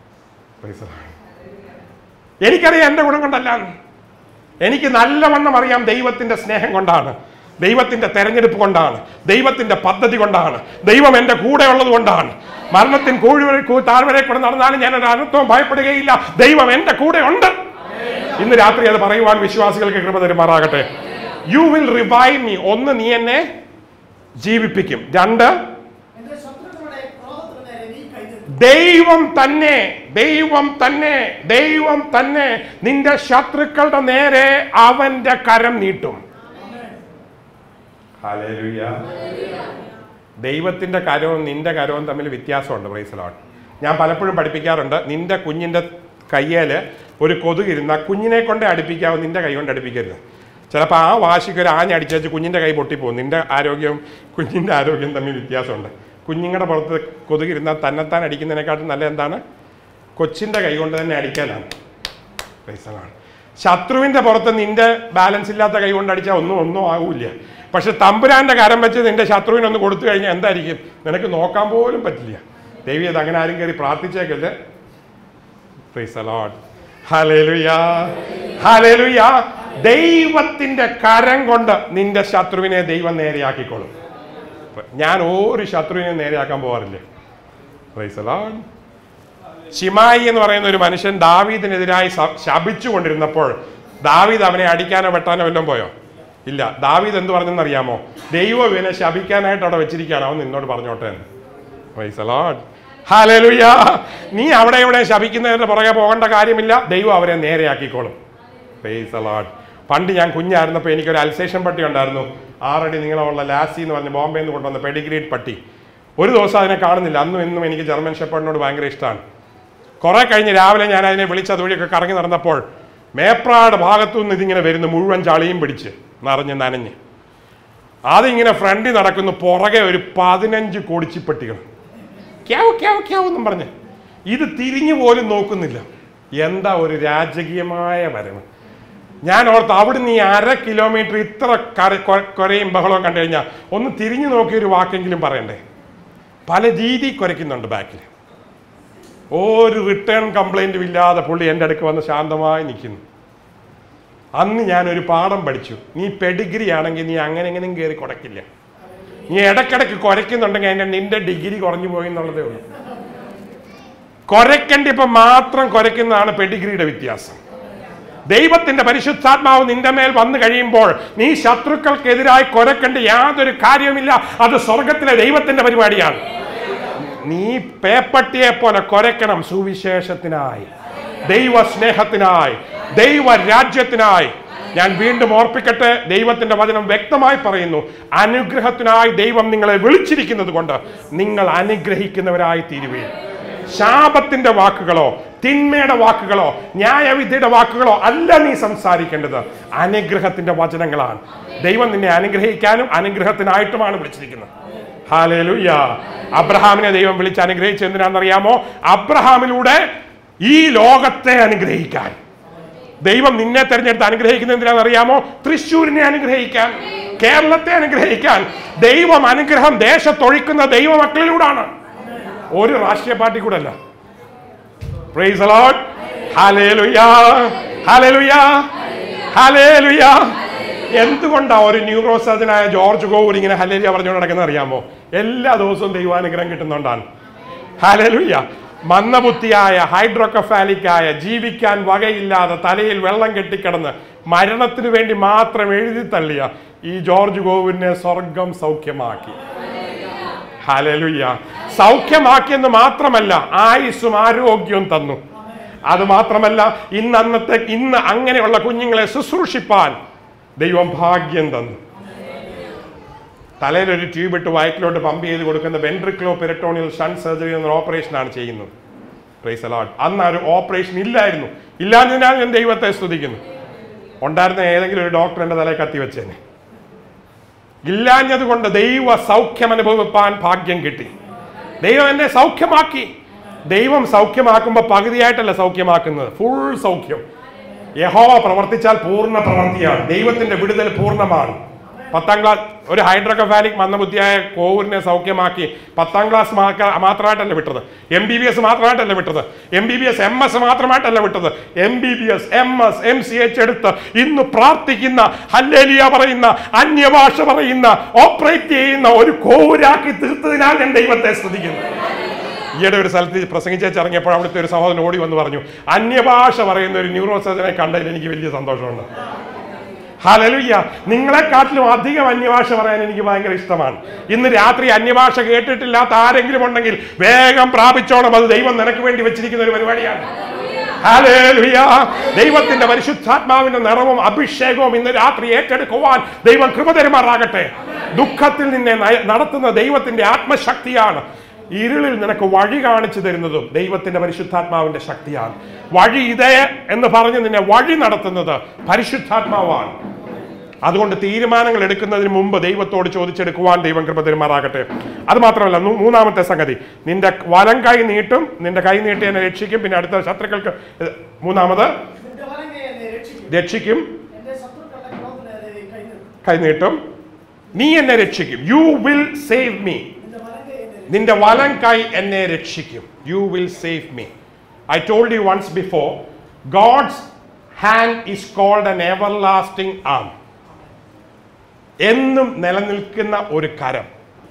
എനിക്കറിയാം എൻ്റെ ഗുണം കൊണ്ടല്ല എനിക്ക് നല്ലവണ്ണം അറിയാം ദൈവത്തിന്റെ സ്നേഹം കൊണ്ടാണ് ദൈവത്തിന്റെ തെരഞ്ഞെടുപ്പ് കൊണ്ടാണ് ദൈവത്തിന്റെ പദ്ധതി കൊണ്ടാണ് ദൈവം എൻ്റെ കൂടെ ഉള്ളത് കൊണ്ടാണ് മരണത്തിൻ കൂഴുവരെ താഴ്വരെ കൂടെ നടന്നാലും ഞാൻ ഒരു അനർത്ഥവും ഭയപ്പെടുകയില്ല ദൈവം എൻ്റെ കൂടെ ഉണ്ട് ഇന്ന് രാത്രി അത് പറയുവാൻ വിശ്വാസികൾക്ക് കൃപ തരുമാറാകട്ടെ യു വിൽ റിവൈവ് മീ ഒന്ന് നീ എന്നെ ജീവിപ്പിക്കും രണ്ട് എന്റെ ശത്രുക്കളുടെ ക്രോധത്തിന് നേരെ നീ കൈതരുന്നു ദൈവം തന്നെ ദൈവം തന്നെ ദൈവം തന്നെ നിന്റെ ശത്രുക്കളുടെ നേരെ അവന്റെ കരം നീട്ടും ഹല്ലേലൂയ. ദൈവത്തിന്റെ കരവും നിന്റെ കരവും തമ്മിൽ വ്യത്യാസമുണ്ട് പ്രൈസലോട്ട് ഞാൻ പലപ്പോഴും പഠിപ്പിക്കാറുണ്ട് നിന്റെ കുഞ്ഞിന്റെ കയ്യേല് ഒരു കൊതുകിരുന്ന കുഞ്ഞിനെ കൊണ്ടേ അടുപ്പിക്കാവും നിന്റെ കൈ കൊണ്ട് അടുപ്പിക്കരുത് ചിലപ്പോൾ ആ വാശിക്ക് ഒരു ആഞ്ഞടിച്ചു വെച്ച് കുഞ്ഞിന്റെ കൈ പൊട്ടിപ്പോകും നിന്റെ ആരോഗ്യവും കുഞ്ഞിന്റെ ആരോഗ്യം തമ്മിൽ വ്യത്യാസമുണ്ട് കുഞ്ഞുങ്ങളുടെ പുറത്ത് കൊതുകിരുന്നാൽ തന്നെത്താൻ അടിക്കുന്നതിനെക്കാട്ടും നല്ല എന്താണ് കൊച്ചിന്റെ കൈ കൊണ്ട് തന്നെ അടിക്കാനാണ് പൈസകളാണ് ശത്രുവിന്റെ പുറത്ത് നിന്റെ ബാലൻസ് ഇല്ലാത്ത കൈ കൊണ്ട് അടിച്ചാൽ ഒന്നും ഒന്നും ആകൂല പക്ഷെ തമ്പുരാന്റെ കരം വെച്ച് നിന്റെ ശത്രുവിനൊന്ന് കൊടുത്തു കഴിഞ്ഞാൽ എന്തായിരിക്കും നിനക്ക് നോക്കാൻ പോലും പറ്റില്ല ദേവി അത് അങ്ങനെ ആരും കയറി പ്രാർത്ഥിച്ചേക്കരുത് Praise the Lord. Hallelujah. Hallelujah. ദൈവത്തിന്റെ കരം കൊണ്ട് നിന്റെ ശത്രുവിനെ ദൈവം നേരെയാക്കിക്കോളും ഞാൻ ഒരു ശത്രുവിനെ നേരെയാക്കാൻ പോകാറില്ല Praise the Lord. ഷിമായി എന്ന് പറയുന്ന ഒരു മനുഷ്യൻ ദാവീദിനെതിരായി ശ- ശപിച്ചുകൊണ്ടിരുന്നപ്പോൾ ദാവീദ് അവനെ അടിക്കാനോ വെട്ടാനോ വല്ലതും പോയോ ഇല്ല ദാവീദ് എന്ത് പറഞ്ഞെന്ന് അറിയാമോ ദൈവം ഇവനെ ശപിക്കാനായിട്ട് അവിടെ വെച്ചിരിക്കുകയാണ് അവൻ നിന്നോട് പറഞ്ഞോട്ടെ എന്ന്. Praise the Lord. Hallelujah. നീ അവിടെ ഇവിടെ ശപിക്കുന്നതിന്റെ പുറകെ പോകേണ്ട കാര്യമില്ല ദൈവം അവരെ നേരെയാക്കിക്കോളും Praise the Lord. പണ്ട് ഞാൻ കുഞ്ഞായിരുന്നപ്പോൾ എനിക്കൊരു അൽസേഷൻ പട്ടി ഉണ്ടായിരുന്നു ആറടി നീളമുള്ള ലാസി എന്ന് പറഞ്ഞ് ബോംബെയിൽ നിന്ന് കൊണ്ടുവന്ന പെഡിഗ്രീഡ് പട്ടി ഒരു ദിവസം അതിനെ കാണുന്നില്ല അന്നും ഇന്നും എനിക്ക് ജർമ്മൻ ഷെപ്പേഡിനോട് ഭയങ്കര ഇഷ്ടമാണ് കുറെ കഴിഞ്ഞ് രാവിലെ ഞാൻ അതിനെ വിളിച്ച് അതുവഴിയൊക്കെ കറങ്ങി നടന്നപ്പോൾ മേപ്രാട് ഭാഗത്തു നിന്ന് ഇതിങ്ങനെ വരുന്നു മുഴുവൻ ചളിയും പിടിച്ച് നിറഞ്ഞ് നനഞ്ഞ് അതിങ്ങനെ ഫ്രണ്ടിൽ നടക്കുന്നു പുറകെ ഒരു പതിനഞ്ച് കൊടിച്ചിപ്പെട്ടികൾ ക്യാവ് ക്യാവ് ക്യാവ് എന്നും പറഞ്ഞ് ഇത് തിരിഞ്ഞു പോലും നോക്കുന്നില്ല എന്താ ഒരു രാജകീയമായ വരവ് ഞാൻ ഓർത്ത് അവിടുന്ന് ഈ അര കിലോമീറ്റർ ഇത്ര കര കൊ- കൊരയും ബഹളവും കണ്ടു കഴിഞ്ഞാൽ ഒന്ന് തിരിഞ്ഞു നോക്കി ഒരു വാക്കെങ്കിലും പറയണ്ടേ പല രീതി കുരയ്ക്കുന്നുണ്ട് ബാക്കിൽ ഒരു റിട്ടേൺ കംപ്ലൈൻറ്റും ഇല്ലാതെ പുള്ളി എൻ്റെ അടുക്ക് വന്ന് ശാന്തമായി നിൽക്കുന്നു അന്ന് ഞാനൊരു പാഠം പഠിച്ചു നീ പെഡിഗ്രി ആണെങ്കിൽ നീ അങ്ങനെ എങ്ങനെയും കയറി കുടക്കില്ല നീ ഇടയ്ക്കിടയ്ക്ക് കുരയ്ക്കുന്നുണ്ടെങ്കിൽ അതിൻ്റെ നിന്റെ ഡിഗ്രി കുറഞ്ഞു പോയി എന്നുള്ളതേ ഉള്ളൂ കുരയ്ക്കേണ്ടിയപ്പോൾ മാത്രം കുരയ്ക്കുന്നതാണ് പെഡിഗ്രിയുടെ വ്യത്യാസം ദൈവത്തിന്റെ പരിശുദ്ധാത്മാവ് നിന്റെ മേൽ വന്നു കഴിയുമ്പോൾ നീ ശത്രുക്കൾക്കെതിരായി കുരക്കേണ്ട യാതൊരു കാര്യമില്ല അത് സ്വർഗത്തിലെ ദൈവത്തിന്റെ പരിപാടിയാണ് നീ പേപ്പട്ടിയെ പോലെ കുരയ്ക്കണം സുവിശേഷത്തിനായി ദൈവ സ്നേഹത്തിനായി ദൈവ രാജ്യത്തിനായി ഞാൻ വീണ്ടും ഓർപ്പിക്കട്ടെ ദൈവത്തിന്റെ വചനം വ്യക്തമായി പറയുന്നു അനുഗ്രഹത്തിനായി ദൈവം നിങ്ങളെ വിളിച്ചിരിക്കുന്നത് കൊണ്ട് നിങ്ങൾ അനുഗ്രഹിക്കുന്നവരായി തീരുവേ ശാപത്തിന്റെ വാക്കുകളോ തിന്മയുടെ വാക്കുകളോ ന്യായവിധിയുടെ വാക്കുകളോ അല്ല നീ സംസാരിക്കേണ്ടത് അനുഗ്രഹത്തിന്റെ വചനങ്ങളാണ് ദൈവം നിന്നെ അനുഗ്രഹിക്കാനും അനുഗ്രഹത്തിനായിട്ടുമാണ് വിളിച്ചിരിക്കുന്നത് ഹാലേലുയ്യ അബ്രഹാമിനെ ദൈവം വിളിച്ച് അനുഗ്രഹിച്ച് എന്തിനാണെന്നറിയാമോ അബ്രഹാമിലൂടെ ഈ ലോകത്തെ അനുഗ്രഹിക്കാൻ ദൈവം നിന്നെ തെരഞ്ഞെടുത്ത് അനുഗ്രഹിക്കുന്നത് എന്തിനാണെന്ന് അറിയാമോ തൃശ്ശൂരിനെ അനുഗ്രഹിക്കാൻ കേരളത്തെ അനുഗ്രഹിക്കാൻ ദൈവം അനുഗ്രഹം ദേശത്തൊഴിക്കുന്ന ദൈവമക്കളിലൂടാണ് ഒരു രാഷ്ട്രീയ പാർട്ടി കൂടെ അല്ല praise the Lord. Hallelujah. Hallelujah. Hallelujah. എന്തുകൊണ്ടാ ഒരു ന്യൂറോ സർജനായ ജോർജ് ഗോവൂർ ഇങ്ങനെ ഹലേലിയ പറഞ്ഞുകൊണ്ട് നടക്കുന്നത് അറിയാമോ എല്ലാ ദിവസവും ദൈവാനുഗ്രഹം കിട്ടുന്നുണ്ടാണ് ഹാലലുയ്യ മന്ദബുദ്ധിയായ ഹൈഡ്രോക്കഫാലിക്കായ ജീവിക്കാൻ വകയില്ലാതെ തലയിൽ വെള്ളം കെട്ടിക്കിടന്ന് മരണത്തിന് വേണ്ടി മാത്രം എഴുതി തള്ളിയ ഈ ജോർജ് ഗോവിനെ സ്വർഗം സൗഖ്യമാക്കി ഹലലുയ്യ സൗഖ്യമാക്കിയെന്ന് മാത്രമല്ല ആയുസ്സും ആരോഗ്യവും തന്നു അത് മാത്രമല്ല ഇന്ന് അന്നത്തെ ഇന്ന് അങ്ങനെയുള്ള കുഞ്ഞുങ്ങളെ ശുശ്രൂഷിപ്പാൻ ദൈവം ഭാഗ്യം തന്നു തലയിൽ ഒരു ട്യൂബ് ഇട്ട് വയറ്റിലോട്ട് പമ്പ് ചെയ്ത് കൊടുക്കുന്ന വെൻട്രിക്ലോ പെരട്ടോണിയൽ ഷൻ സർജറി എന്ന ഓപ്പറേഷനാണ് ചെയ്യുന്നത് പ്രൈസ് അലോട്ട് അന്ന് ആ ഒരു ഓപ്പറേഷൻ ഇല്ലായിരുന്നു ഇല്ലാഞ്ഞതിനാൽ ഞാൻ ദൈവത്തെ സ്തുതിക്കുന്നു ഉണ്ടായിരുന്ന ഏതെങ്കിലും ഒരു ഡോക്ടർ എൻ്റെ തലയിൽ കത്തി വെച്ചേനെ ഇല്ലാഞ്ഞത് കൊണ്ട് ദൈവ സൗഖ്യം അനുഭവിപ്പാൻ ഭാഗ്യം കിട്ടി ദൈവം എന്നെ സൗഖ്യമാക്കി ദൈവം സൗഖ്യമാക്കുമ്പോൾ പകുതിയായിട്ടല്ല സൗഖ്യമാക്കുന്നത് ഫുൾ സൗഖ്യം യഹോവ പ്രവർത്തിച്ചാൽ പൂർണ്ണ പ്രവൃത്തിയാണ് ദൈവത്തിന്റെ വിടുതൽ പൂർണ്ണമാണ് പത്താം ക്ലാസ് ഒരു ഹൈഡ്രോകഫാലിക് മന്ദബുദ്ധിയായ കോവൂരിനെ സൗഖ്യമാക്കി പത്താം ക്ലാസ് മാത്രമായിട്ടല്ല വിട്ടത് എം ബി ബി എസ് മാത്രമായിട്ടല്ല വിട്ടത് M B B S M S മാത്രമായിട്ടല്ല വിട്ടത് M B B S M S M C H എടുത്ത് ഇന്ന് പ്രാർത്ഥിക്കുന്ന ഹല്ലേലിയ പറയുന്ന അന്യഭാഷ പറയുന്ന ഓപ്പറേറ്റ് ചെയ്യുന്ന ഒരു കോവൂരാക്കി തീർത്തതിനാൽ ഞാൻ ദൈവത്തെ സ്തുതിക്കുന്നു ഈയിടെ ഒരു സ്ഥലത്ത് പ്രസംഗിച്ചേച്ച് ഇറങ്ങിയപ്പോൾ അവിടുത്തെ ഒരു സഹോദരൻ ഓടി വന്ന് പറഞ്ഞു അന്യഭാഷ പറയുന്ന ഒരു ന്യൂറോ സർജനെ കണ്ടതിൽ എനിക്ക് വലിയ സന്തോഷമുണ്ട് ഹലലുയ്യ നിങ്ങളെക്കാട്ടിലും അധികം അന്യഭാഷ പറയാൻ എനിക്ക് ഭയങ്കര ഇഷ്ടമാണ് ഇന്ന് രാത്രി അന്യഭാഷ കേട്ടിട്ടില്ലാത്ത ആരെങ്കിലും ഉണ്ടെങ്കിൽ വേഗം പ്രാപിച്ചോണം അത് ദൈവം നിനക്ക് വേണ്ടി വെച്ചിരിക്കുന്ന ഒരു പരിപാടിയാണ് ഹല്ലേലൂയ. ദൈവത്തിന്റെ പരിശുദ്ധാത്മാവിന്റെ നിറവും അഭിഷേകവും ഇന്ന് രാത്രി ഏറ്റെടുക്കുവാൻ ദൈവം കൃപ തരുമാറാകട്ടെ ദുഃഖത്തിൽ നിന്നെ നയ- നടത്തുന്ന ദൈവത്തിന്റെ ആത്മശക്തിയാണ് ഇരുളിൽ നിനക്ക് വഴി കാണിച്ചു തരുന്നതും ദൈവത്തിന്റെ പരിശുദ്ധാത്മാവിന്റെ ശക്തിയാണ് വഴി ഇതേ എന്ന് പറഞ്ഞ് നിന്നെ വഴി നടത്തുന്നത് പരിശുദ്ധാത്മാവാണ് അതുകൊണ്ട് തീരുമാനങ്ങൾ എടുക്കുന്നതിന് മുമ്പ് ദൈവത്തോട് ചോദിച്ചെടുക്കുവാൻ ദൈവം കൃപ തരുമാറാകട്ടെ അത് മാത്രമല്ല മൂ- മൂന്നാമത്തെ സംഗതി നിന്റെ വലം കൈ നീട്ടും നിന്റെ കൈ നീട്ടി എന്നെ രക്ഷിക്കും പിന്നെ അടുത്ത ശത്രുക്കൾക്ക് ഇത് മൂന്നാമത് നിന്റെ വലം കൈ എന്നെ രക്ഷിക്കും രക്ഷിക്കും എന്റെ ശത്രുക്കളുടെ ക്രോധത്തിനെതിരെ കൈ നിർത്തും കൈ നീട്ടും നീ എന്നെ രക്ഷിക്കും യു വിൽ സേവ് മീ നിന്റെ വലം കൈ നിന്റെ വലം കൈ എന്നെ രക്ഷിക്കും എന്നെ രക്ഷിക്കും you will save me I told you once before God's hand is called an everlasting arm എന്നും നിലനിൽക്കുന്ന ഒരു കരം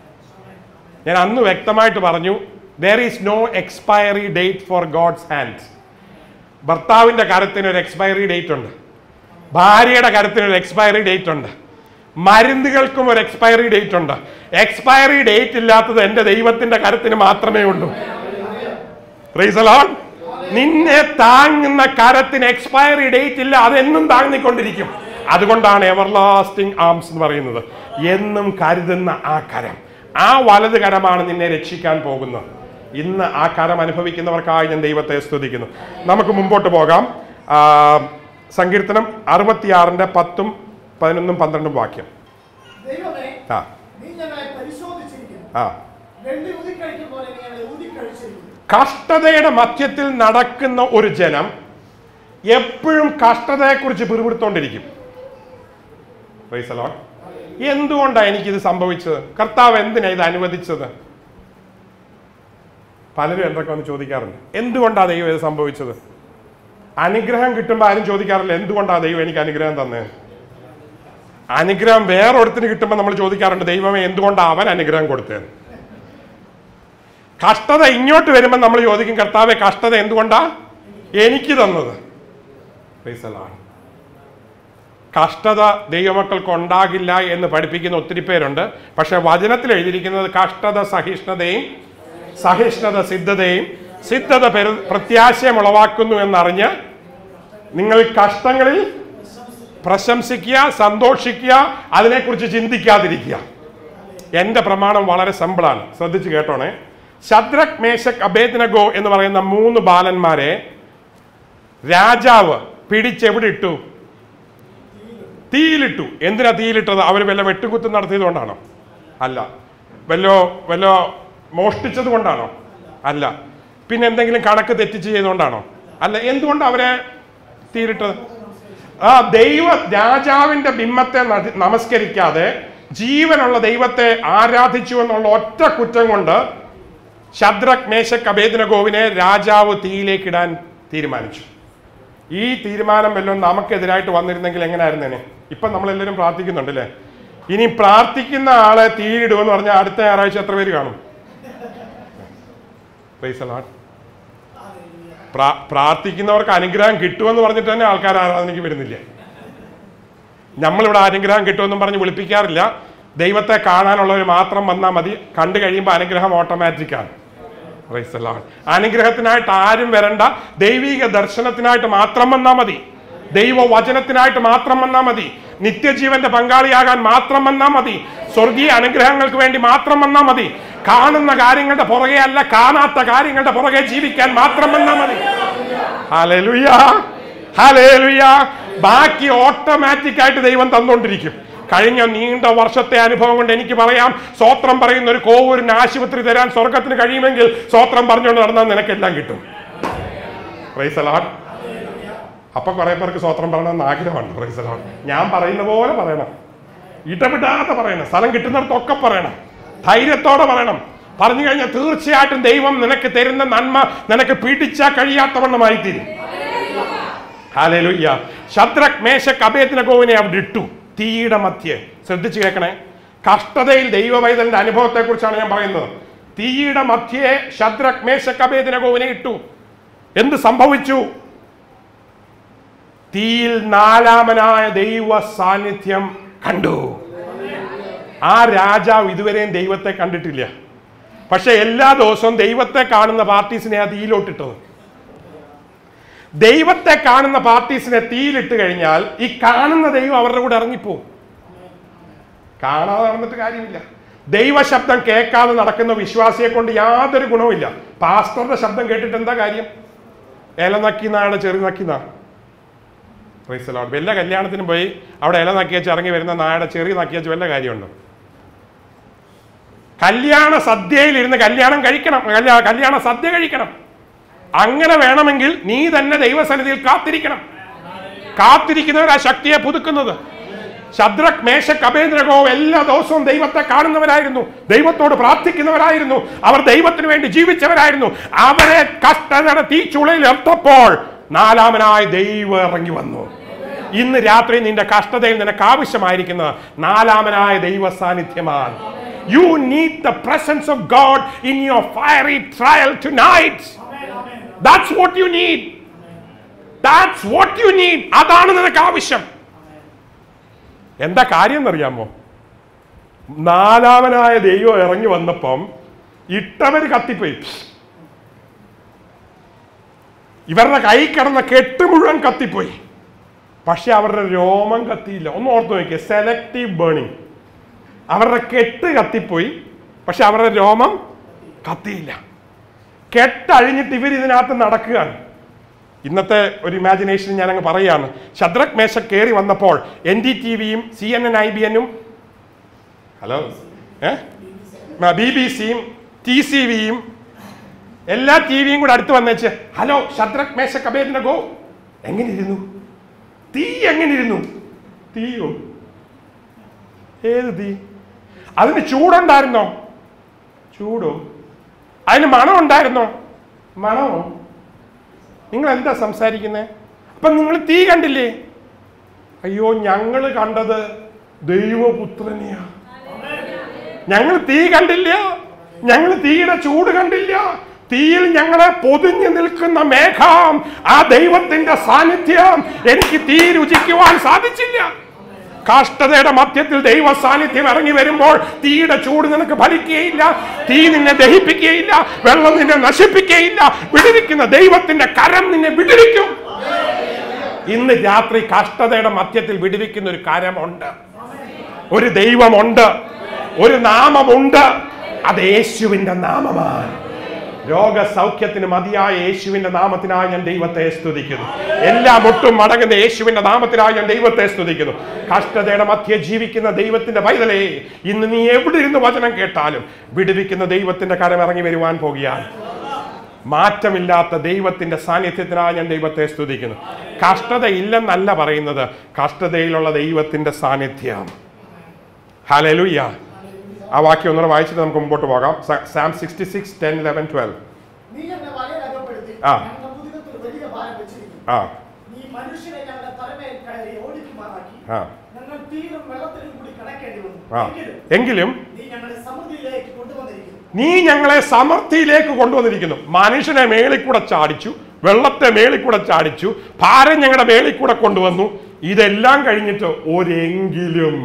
ഞാൻ അന്ന് വ്യക്തമായിട്ട് പറഞ്ഞു there is no expiry date for God's hands ഭർത്താവിൻ്റെ കരത്തിന് ഒരു എക്സ്പയറി ഡേറ്റ് ഉണ്ട് ഭാര്യയുടെ കരത്തിന് ഒരു എക്സ്പയറി ഡേറ്റ് ഉണ്ട് മരുന്നുകൾക്കും ഒരു എക്സ്പയറി ഡേറ്റ് ഉണ്ട് എക്സ്പയറി ഡേറ്റ് ഇല്ലാത്തത് എൻ്റെ ദൈവത്തിന്റെ കരത്തിന് മാത്രമേ ഉള്ളൂ Praise the Lord. നിന്നെ താങ്ങുന്ന കരത്തിന് എക്സ്പയറി ഡേറ്റ് ഇല്ല അതെന്നും താങ്ങിക്കൊണ്ടിരിക്കും അതുകൊണ്ടാണ് എവർലാസ്റ്റിംഗ് ആംസ് എന്ന് പറയുന്നത് എന്നും കരുതുന്ന ആ കരം ആ വലത് കരമാണ് നിന്നെ രക്ഷിക്കാൻ പോകുന്നത് ഇന്ന് ആ കരം അനുഭവിക്കുന്നവർക്കായി ഞാൻ ദൈവത്തെ സ്തുതിക്കുന്നു നമുക്ക് മുമ്പോട്ട് പോകാം ആ, സങ്കീർത്തനം അറുപത്തിയാറിന്റെ പത്തും പതിനൊന്നും പന്ത്രണ്ടും വാക്യം ദൈവമേ ആ നീ ഞങ്ങളെ പരിശോധിച്ചിരിക്കുന്നു ആ വെള്ളി ഊതിക്കഴിക്കും പോലെ നീ ഞങ്ങളെ ഊതിക്കഴിച്ചിരിക്കുന്നു കഷ്ടതയുടെ മധ്യത്തിൽ നടക്കുന്ന ഒരു ജനം എപ്പോഴും കഷ്ടതയെക്കുറിച്ച് പിറുപിടുത്തോണ്ടിരിക്കും Praise the Lord. എന്തുകൊണ്ടാണ് എനിക്കിത് സംഭവിച്ചത് കർത്താവ് എന്തിനാ ഇത് അനുവദിച്ചത് പലരും എന്തൊക്കെ വന്ന് ചോദിക്കാറുണ്ട് എന്തുകൊണ്ടാണ് ദൈവം ഇത് സംഭവിച്ചത് അനുഗ്രഹം കിട്ടുമ്പോൾ ആരും ചോദിക്കാറില്ല എന്തുകൊണ്ടാണ് ദൈവം എനിക്ക് അനുഗ്രഹം തന്നെ അനുഗ്രഹം വേറൊരുത്തിന് കിട്ടുമ്പോൾ നമ്മൾ ചോദിക്കാറുണ്ട് ദൈവമേ എന്തുകൊണ്ടാണ് അവൻ അനുഗ്രഹം കൊടുത്തത് കഷ്ടത ഇങ്ങോട്ട് വരുമ്പോൾ നമ്മൾ ചോദിക്കും കർത്താവെ കഷ്ടത എന്തുകൊണ്ടാ എനിക്ക് തന്നത് Praise the Lord. കഷ്ടത ദൈവമക്കൾക്ക് ഉണ്ടാകില്ല എന്ന് പഠിപ്പിക്കുന്ന ഒത്തിരി പേരുണ്ട് പക്ഷെ വചനത്തിൽ എഴുതിയിരിക്കുന്നത് കഷ്ടത സഹിഷ്ണുതയും സഹിഷ്ണുത സിദ്ധതയും സിദ്ധത പെരു- പ്രത്യാശയം ഉളവാക്കുന്നു എന്നറിഞ്ഞ് നിങ്ങൾ കഷ്ടങ്ങളിൽ പ്രശംസിക്കുക സന്തോഷിക്കുക അതിനെക്കുറിച്ച് ചിന്തിക്കാതിരിക്കുക എന്റെ പ്രമാണം വളരെ സിമ്പിളാണ് ശ്രദ്ധിച്ച് കേട്ടോണേ ശദ്രക് മേശക് അഭേദ്നഗോ എന്ന് പറയുന്ന മൂന്ന് ബാലന്മാരെ രാജാവ് പിടിച്ചെവിടെ ഇട്ടു തീയിലിട്ടു എന്തിനാ തീയിലിട്ടത് അവർ വല്ല വെട്ടുകുത്ത് നടത്തിയത് കൊണ്ടാണോ അല്ല വല്ലോ വല്ലോ മോഷ്ടിച്ചത് കൊണ്ടാണോ അല്ല പിന്നെ എന്തെങ്കിലും കണക്ക് തെറ്റിച്ച് ചെയ്തുകൊണ്ടാണോ അല്ല എന്തുകൊണ്ട് അവരെ തീയിലിട്ടത് ആ ദൈവ രാജാവിന്റെ ബിംബത്തെ നദി- നമസ്കരിക്കാതെ ജീവനുള്ള ദൈവത്തെ ആരാധിച്ചു എന്നുള്ള ഒറ്റ കുറ്റം കൊണ്ട് ശദ്രക് മേശക് അഭേദനഗോവിനെ രാജാവ് തീയിലേക്ക് ഇടാൻ തീരുമാനിച്ചു ഈ തീരുമാനം വല്ലതും നമുക്കെതിരായിട്ട് വന്നിരുന്നെങ്കിൽ എങ്ങനെയായിരുന്നേനെ ഇപ്പം നമ്മളെല്ലാവരും പ്രാർത്ഥിക്കുന്നുണ്ട് അല്ലേ ഇനി പ്രാർത്ഥിക്കുന്ന ആളെ തീയിടുമെന്ന് പറഞ്ഞാൽ അടുത്ത ഞായറാഴ്ച എത്ര പേര് കാണും Praise the Lord. പ്രാ- പ്രാർത്ഥിക്കുന്നവർക്ക് അനുഗ്രഹം കിട്ടുമെന്ന് പറഞ്ഞിട്ട് തന്നെ ആൾക്കാർ ആരാധനയ്ക്ക് വരുന്നില്ല നമ്മളിവിടെ അനുഗ്രഹം കിട്ടുമെന്നും പറഞ്ഞ് വിളിപ്പിക്കാറില്ല ദൈവത്തെ കാണാനുള്ളവർ മാത്രം വന്നാൽ മതി കണ്ടു കഴിയുമ്പോൾ അനുഗ്രഹം ഓട്ടോമാറ്റിക്കാണ് Praise the Lord. അനുഗ്രഹത്തിനായിട്ട് ആരും വരണ്ട ദൈവിക ദർശനത്തിനായിട്ട് മാത്രം വന്നാൽ മതി ദൈവ വചനത്തിനായിട്ട് മാത്രം വന്നാൽ മതി നിത്യജീവന്റെ പങ്കാളിയാകാൻ മാത്രം വന്നാൽ മതി സ്വർഗീയ അനുഗ്രഹങ്ങൾക്ക് വേണ്ടി മാത്രം വന്നാൽ മതി കാണുന്ന കാര്യങ്ങളുടെ പുറകെ അല്ല കാണാത്ത കാര്യങ്ങളുടെ പുറകെ ജീവിക്കാൻ മാത്രം വന്നാൽ മതി ഹല്ലേലൂയ ഹല്ലേലൂയ ബാക്കി ഓട്ടോമാറ്റിക് ആയിട്ട് ദൈവം തന്നുകൊണ്ടിരിക്കും കഴിഞ്ഞ നീണ്ട വർഷത്തെ അനുഭവം കൊണ്ട് എനിക്ക് പറയാം സ്വോത്രം പറയുന്ന ഒരു കോവൂരിന് ആശുപത്രി തരാൻ സ്വർഗത്തിന് കഴിയുമെങ്കിൽ സ്വോത്രം പറഞ്ഞുകൊണ്ട് നടന്നാൽ നിനക്കെല്ലാം കിട്ടും പ്രൈസ് അലാഡ് അപ്പൊ കുറെ പേർക്ക് സ്വോത്രം പറയണമെന്ന് ആഗ്രഹമുണ്ട് പ്രൈസ് അലാഡ് ഞാൻ പറയുന്ന പോലെ പറയണം ഇടപെടാതെ പറയണം സ്ഥലം കിട്ടുന്നിടത്തൊക്കെ പറയണം ധൈര്യത്തോടെ പറയണം പറഞ്ഞു കഴിഞ്ഞാൽ തീർച്ചയായിട്ടും ദൈവം നിനക്ക് തരുന്ന നന്മ നിനക്ക് പിടിച്ചാൽ കഴിയാത്തവണ്ണമായി തീരും ഹാലലുയ്യ ശദ്രക് മേശക് അഭേദനഗോവിനെ അവിടെ ഇട്ടു തീയുടെ മധ്യേ ശ്രദ്ധിച്ചു കേൾക്കണേ കഷ്ടതയിൽ ദൈവവൈതലിന്റെ അനുഭവത്തെ കുറിച്ചാണ് ഞാൻ പറയുന്നത് തീയുടെ മധ്യേ ശദ്രക് മേശക് അഭേദനഗോവിനെ ഇട്ടു എന്ത് സംഭവിച്ചു തീയിൽ നാലാമനായ ദൈവ സാന്നിധ്യം കണ്ടു ആ രാജാവ് ഇതുവരെയും ദൈവത്തെ കണ്ടിട്ടില്ല പക്ഷെ എല്ലാ ദിവസവും ദൈവത്തെ കാണുന്ന പാർട്ടീസിനെ ആ തീയിലോട്ടിട്ടത് ദൈവത്തെ കാണുന്ന പാർട്ടീസിനെ തീയിലിട്ട് കഴിഞ്ഞാൽ ഈ കാണുന്ന ദൈവം അവരുടെ കൂടെ ഇറങ്ങിപ്പോവും കാണാതെ നടന്നിട്ട് കാര്യമില്ല ദൈവശബ്ദം കേൾക്കാതെ നടക്കുന്ന വിശ്വാസിയെ കൊണ്ട് യാതൊരു ഗുണവുമില്ല പാസ്റ്ററുടെ ശബ്ദം കേട്ടിട്ട് എന്താ കാര്യം ഇല നക്കിന്നാണ് ചെറു നക്കിന്നാ Praise the Lord. വല്ല കല്യാണത്തിന് പോയി അവിടെ ഇല നക്കി വെച്ച് ഇറങ്ങി വരുന്ന നായുടെ ചെറിയ നക്കി വെച്ച് വല്ല കാര്യമുണ്ടോ കല്യാണ സദ്യയിൽ ഇരുന്ന് കല്യാണം കഴിക്കണം കല്യാ- കല്യാണ സദ്യ കഴിക്കണം അങ്ങനെ വേണമെങ്കിൽ നീ തന്നെ ദൈവസന്നിധിയിൽ കാത്തിരിക്കണം കാത്തിരിക്കുന്നവർ ആ ശക്തിയെ പുതുക്കുന്നത് ശദ്രക് മേശക് അഭേന്ദ്രഗോ എല്ലാ ദിവസവും ദൈവത്തെ കാണുന്നവരായിരുന്നു ദൈവത്തോട് പ്രാർത്ഥിക്കുന്നവരായിരുന്നു അവർ ദൈവത്തിന് വേണ്ടി ജീവിച്ചവരായിരുന്നു അവരെ കഷ്ടതയുടെ തീച്ചുളയിൽ എത്തപ്പോൾ നാലാമനായി ദൈവം ഇറങ്ങി വന്നു ഇന്ന് രാത്രി നിന്റെ കഷ്ടതയിൽ നിനക്ക് ആവശ്യമായിരിക്കുന്നത് നാലാമനായ ദൈവ സാന്നിധ്യമാണ് you need the presence of God in your fiery trial tonight that's what you need that's what you need അതാണ് നിനക്ക് ആവശ്യം എന്താ കാര്യം എന്നറിയാമോ നാലാമനായ ദൈവം ഇറങ്ങി വന്നപ്പം ഇട്ടവര് കത്തിപ്പോയി ഇവരുടെ കൈ കിടന്ന കെട്ട് മുഴുവൻ കത്തിപ്പോയി പക്ഷെ അവരുടെ രോമം കത്തിയില്ല ഒന്ന് ഓർത്ത് നോക്കിയേ സെലക്റ്റീവ് ബേണിംഗ് അവരുടെ കെട്ട് കത്തിപ്പോയി പക്ഷെ അവരുടെ രോമം കത്തിയില്ല കെട്ടഴിഞ്ഞിട്ട് ഇവർ ഇതിനകത്ത് നടക്കുകയാണ് ഇന്നത്തെ ഒരു ഇമാജിനേഷൻ ഞാൻ അങ്ങ് പറയുകയാണ് ശദ്രക് മേശ കയറി വന്നപ്പോൾ എൻ ഡി ടി വിയും C N N I B എനും ഹലോ ഏ ബി ബി സിയും ടി സി വിയും എല്ലാ ടി വിയും കൂടെ അടുത്ത് വന്നേച്ച് ഹലോ ശദ്രക് മേശ കബേദിന ഗോ എങ്ങനെ ഇരുന്നു തീ എങ്ങനെ ഇരുന്നു തീയോ ഏത് തീ അതിന് ചൂടുണ്ടായിരുന്നോ ചൂടോ അതിന് മണം ഉണ്ടായിരുന്നോ മണമോ നിങ്ങൾ എന്താ സംസാരിക്കുന്നത് അപ്പൊ നിങ്ങൾ തീ കണ്ടില്ലേ അയ്യോ ഞങ്ങൾ കണ്ടത് ദൈവപുത്രനെയാ ഞങ്ങൾ തീ കണ്ടില്ല ഞങ്ങൾ തീയുടെ ചൂട് കണ്ടില്ല തീയിൽ ഞങ്ങളെ പൊതിഞ്ഞു നിൽക്കുന്ന മേഘം ആ ദൈവത്തിന്റെ സാന്നിധ്യം എനിക്ക് തീ രുചിക്കുവാൻ സാധിച്ചില്ല കാഷ്ടതയുടെ മധ്യത്തിൽ ദൈവ സാന്നിധ്യം ഇറങ്ങി വരുമ്പോൾ തീയുടെ ചൂട് നിനക്ക് ഫലിക്കുകയില്ല തീ നിന്നെ ദഹിപ്പിക്കുകയില്ല വെള്ളം നിന്നെ നശിപ്പിക്കുകയില്ല വിടിരിക്കുന്ന ദൈവത്തിന്റെ കരം നിന്നെ വിടിരിക്കും ഇന്ന് രാത്രി കഷ്ടതയുടെ മധ്യത്തിൽ വിടുവിക്കുന്ന ഒരു കരമുണ്ട് ഒരു ദൈവമുണ്ട് ഒരു നാമമുണ്ട് അത് യേശുവിന്റെ നാമമാണ് രോഗസൗഖ്യത്തിന് മതിയായ യേശുവിന്റെ നാമത്തിനായി ഞാൻ ദൈവത്തെ സ്തുതിക്കുന്നു എല്ലാ മുട്ടും മടങ്ങുന്ന യേശുവിന്റെ നാമത്തിനായി ഞാൻ ദൈവത്തെ സ്തുതിക്കുന്നു കഷ്ടതയുടെ മധ്യ ജീവിക്കുന്ന ദൈവത്തിന്റെ പൈതലേ ഇന്ന് നീ എവിടെ ഇരുന്ന് വചനം കേട്ടാലും വിടുവിക്കുന്ന ദൈവത്തിന്റെ കരം ഇറങ്ങി വരുവാൻ പോകുകയാണ് മാറ്റമില്ലാത്ത ദൈവത്തിന്റെ സാന്നിധ്യത്തിനായി ഞാൻ ദൈവത്തെ സ്തുതിക്കുന്നു കഷ്ടത ഇല്ലെന്നല്ല പറയുന്നത് കഷ്ടതയിലുള്ള ദൈവത്തിന്റെ സാന്നിധ്യം ഹലലുയ്യ ആ വാക്യം ഒന്നുകൂടെ വായിച്ചിട്ട് നമുക്ക് മുമ്പോട്ട് പോകാം psalm sixty six ten eleven twelve നീ ഞങ്ങളെ വലയിൽ അകപ്പെടുത്തി ആ. ഞങ്ങളുടെ മുതുകത്തിൽ വലിയ ഭാരം വെച്ചിരിക്കുന്നു ആ നീ മനുഷ്യരെ ഞങ്ങളുടെ തലമേൽ കയറി ഓടിക്കുമാറാക്കി ആ ഞങ്ങൾ തീരും വെള്ളത്തിലും കൂടി കടക്കേണ്ടി വന്നു ആ എങ്കിലും എങ്കിലും നീ ഞങ്ങളെ സമൃദ്ധിയിലേക്ക് കൊണ്ടുവന്നിരിക്കുന്നു നീ ഞങ്ങളെ സമൃദ്ധിയിലേക്ക് കൊണ്ടുവന്നിരിക്കുന്നു മനുഷ്യനെ മേളിൽ കൂടെ ചാടിച്ചു വെള്ളത്തെ മേളിൽ കൂടെ ചാടിച്ചു ഭാരം ഞങ്ങളുടെ മേളിൽ കൂടെ കൊണ്ടുവന്നു ഇതെല്ലാം കഴിഞ്ഞിട്ട് ഒരെങ്കിലും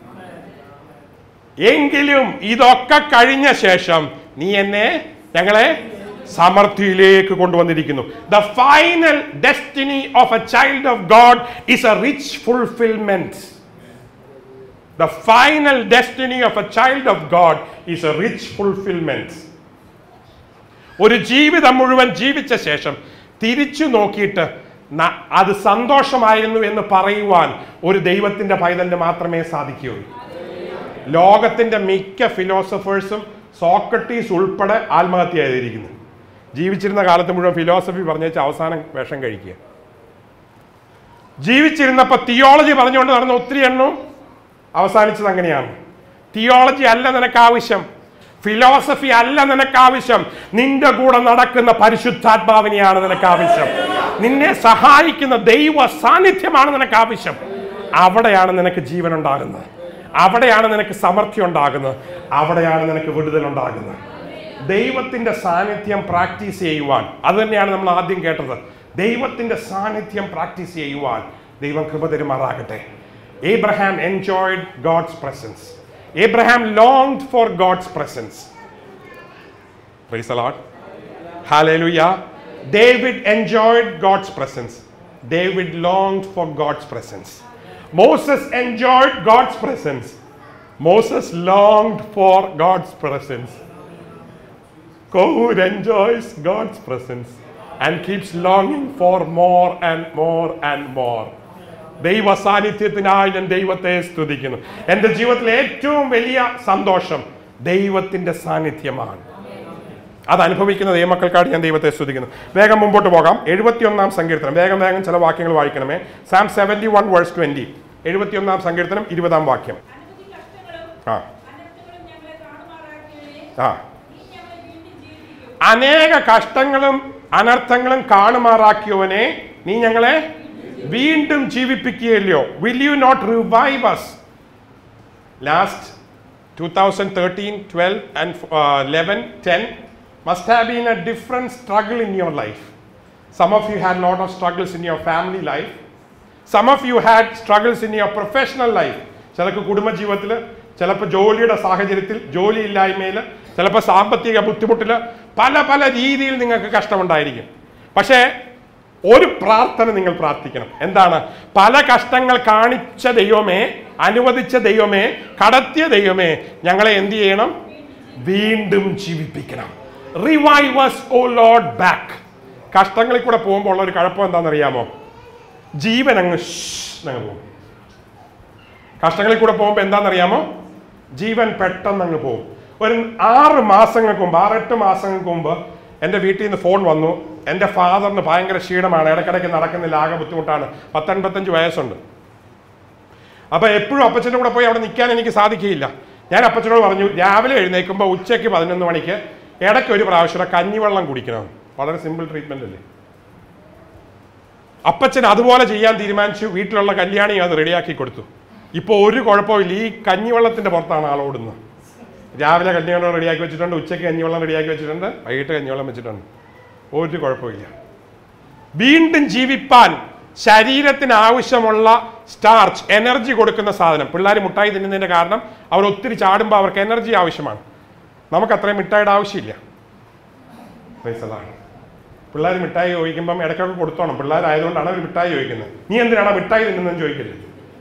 എങ്കിലും ഇതൊക്കെ കഴിഞ്ഞ ശേഷം നീ എന്നെ ഞങ്ങളെ സമൃദ്ധിയിലേക്ക് കൊണ്ടുവന്നിരിക്കുന്നു the final destiny of a child of God is a rich fulfilment The final destiny of a child of God is a rich fulfillment. ഒരു ജീവിതം മുഴുവൻ ജീവിച്ച ശേഷം തിരിച്ചു നോക്കിയിട്ട് ന- അത് സന്തോഷമായിരുന്നു എന്ന് പറയുവാൻ ഒരു ദൈവത്തിന്റെ പൈതലിന് മാത്രമേ സാധിക്കുകയുള്ളൂ ലോകത്തിന്റെ മിക്ക ഫിലോസഫേഴ്സും സോക്രട്ടീസ് ഉൾപ്പെടെ ആത്മഹത്യ ചെയ്തിരിക്കുന്നു ജീവിച്ചിരുന്ന കാലത്ത് മുഴുവൻ ഫിലോസഫി പറഞ്ഞേച്ച് അവസാനം വേഷം കഴിക്കുക ജീവിച്ചിരുന്നപ്പോൾ തിയോളജി പറഞ്ഞുകൊണ്ട് നടന്ന ഒത്തിരി എണ്ണവും അവസാനിച്ചത് അങ്ങനെയാണ് തിയോളജി അല്ല നിനക്ക് ആവശ്യം ഫിലോസഫി അല്ല നിനക്ക് ആവശ്യം നിന്റെ കൂടെ നടക്കുന്ന പരിശുദ്ധാത്മാവിനെയാണ് നിനക്ക് ആവശ്യം നിന്നെ സഹായിക്കുന്ന ദൈവ സാന്നിധ്യമാണ് നിനക്ക് ആവശ്യം അവിടെയാണ് നിനക്ക് ജീവൻ ഉണ്ടാകുന്നത് അവിടെയാണ് നിനക്ക് സമൃദ്ധി ഉണ്ടാകുന്നത് അവിടെയാണ് നിനക്ക് വിടുതൽ ഉണ്ടാകുന്നത് ദൈവത്തിന്റെ സാന്നിധ്യം പ്രാക്ടീസ് ചെയ്യുവാൻ അത് തന്നെയാണ് നമ്മൾ ആദ്യം കേട്ടത് ദൈവത്തിന്റെ സാന്നിധ്യം പ്രാക്ടീസ് ചെയ്യുവാൻ ദൈവം കൃപ തരുമാറാകട്ടെ Abraham enjoyed God's presence. Abraham longed for God's presence. Praise the Lord. Hallelujah. David enjoyed God's presence. David longed for God's presence. Moses enjoyed God's presence. Moses longed for God's presence. Kohut enjoys God's presence and keeps longing for more and more and more. ദൈവ സാന്നിധ്യത്തിനായി ഞാൻ ദൈവത്തെ സ്തുതിക്കുന്നു എൻ്റെ ജീവിതത്തിലെ ഏറ്റവും വലിയ സന്തോഷം ദൈവത്തിന്റെ സാന്നിധ്യമാണ് അത് അനുഭവിക്കുന്ന ദൈവമക്കൾക്കായിട്ട് ഞാൻ ദൈവത്തെ സ്തുതിക്കുന്നു വേഗം മുമ്പോട്ട് പോകാം എഴുപത്തിയൊന്നാം സങ്കീർത്തനം വേഗം വേഗം ചില വാക്യങ്ങൾ വായിക്കണമേ psalm seventy one verse twenty എഴുപത്തിയൊന്നാം സങ്കീർത്തനം ഇരുപതാം വാക്യം അനവധി കഷ്ടങ്ങളും ആ അനർത്ഥങ്ങളും ഞങ്ങളെ കാണുമാറാക്കിയവനെ ആ നീ ഞങ്ങളെ വീണ്ടും ജീവിപ്പിക്കും അനേക കഷ്ടങ്ങളും അനർത്ഥങ്ങളും കാണുമാറാക്കിയവനെ നീ ഞങ്ങളെ വീണ്ടും ജീവിപ്പിക്കുകയല്ലയോ will you not revive us last two thousand thirteen twelve and eleven ten must have been a different struggle in your life some of you had lot of struggles in your family life some of you had struggles in your professional life ചിലർക്ക് കുടുംബജീവിതത്തിൽ ചിലപ്പോൾ ജോലിയുടെ സാഹചര്യത്തിൽ ജോലി ഇല്ലായ്മയിൽ ചിലപ്പോൾ സാമ്പത്തിക ബുദ്ധിമുട്ടിൽ പല പല രീതിയിൽ നിങ്ങൾക്ക് കഷ്ടമുണ്ടായിരിക്കും പക്ഷേ ഒരു പ്രാർത്ഥന നിങ്ങൾ പ്രാർത്ഥിക്കണം എന്താണ് പല കഷ്ടങ്ങൾ കാണിച്ച ദൈവമേ അനുവദിച്ച ദൈവമേ കടത്തിയ ഞങ്ങളെ എന്ത് ചെയ്യണം വീണ്ടും ജീവിപ്പിക്കണം റിവൈവേഴ്സ് ഓ ലോഡ് ബാക്ക് കഷ്ടങ്ങളിൽ കൂടെ പോകുമ്പോൾ ഉള്ള ഒരു കുഴപ്പം എന്താണെന്നറിയാമോ ജീവൻ അങ്ങ് ഷ് അങ്ങ് പോകും കഷ്ടങ്ങളിൽ കൂടെ പോകുമ്പോൾ എന്താണെന്നറിയാമോ ജീവൻ പെട്ടെന്ന് അങ്ങ് പോകും ഒരു ആറ് മാസങ്ങൾക്ക് മുമ്പ് ആറെട്ട് മാസങ്ങൾക്ക് മുമ്പ് എൻ്റെ വീട്ടിൽ നിന്ന് ഫോൺ വന്നു എൻ്റെ ഫാദറിന് ഭയങ്കര ക്ഷീണമാണ് ഇടയ്ക്കിടയ്ക്ക് നടക്കുന്നില്ല ആകെ ബുദ്ധിമുട്ടാണ് പത്തൊൻപത്തഞ്ച് വയസ്സുണ്ട് അപ്പോൾ എപ്പോഴും അപ്പച്ചൻ്റെ കൂടെ പോയി അവിടെ നിൽക്കാൻ എനിക്ക് സാധിക്കുകയില്ല ഞാൻ അപ്പച്ചനോട് പറഞ്ഞു രാവിലെ എഴുന്നേൽക്കുമ്പോൾ ഉച്ചയ്ക്ക് പതിനൊന്ന് മണിക്ക് ഇടയ്ക്ക് ഒരു പ്രാവശ്യം കഞ്ഞിവെള്ളം കുടിക്കണം വളരെ സിമ്പിൾ ട്രീറ്റ്മെന്റ് അല്ലേ അപ്പച്ചൻ അതുപോലെ ചെയ്യാൻ തീരുമാനിച്ചു വീട്ടിലുള്ള കല്യാണി അത് റെഡിയാക്കി കൊടുത്തു ഇപ്പോൾ ഒരു കുഴപ്പമില്ല ഈ കഞ്ഞിവെള്ളത്തിന്റെ പുറത്താണ് ആളോടുന്നത് രാവിലെ കഞ്ഞിവെള്ളം റെഡിയാക്കി വെച്ചിട്ടുണ്ട് ഉച്ചയ്ക്ക് കഞ്ഞിവെള്ളം റെഡിയാക്കി വെച്ചിട്ടുണ്ട് വൈകിട്ട് കഞ്ഞിവെള്ളം വെച്ചിട്ടുണ്ട് ഒരു കുഴപ്പമില്ല വീണ്ടും ജീവിപ്പാൻ ശരീരത്തിന് ആവശ്യമുള്ള സ്റ്റാർച്ച് എനർജി കൊടുക്കുന്ന സാധനം പിള്ളേർ മുട്ടായി തിന്നുന്നതിന്റെ കാരണം അവർ ഒത്തിരി ചാടുമ്പോൾ അവർക്ക് എനർജി ആവശ്യമാണ് നമുക്ക് അത്രയും മിഠായിയുടെ ആവശ്യമില്ല Praise the Lord. പിള്ളേർ മിഠായി ചോദിക്കുമ്പം ഇടയ്ക്കൊക്കെ കൊടുത്തോണം പിള്ളേരായതുകൊണ്ടാണ് അവർ മിഠായി ചോദിക്കുന്നത് നീ എന്തിനാണ് മിഠായി തിന്നുന്നതെന്ന് ചോദിക്കില്ല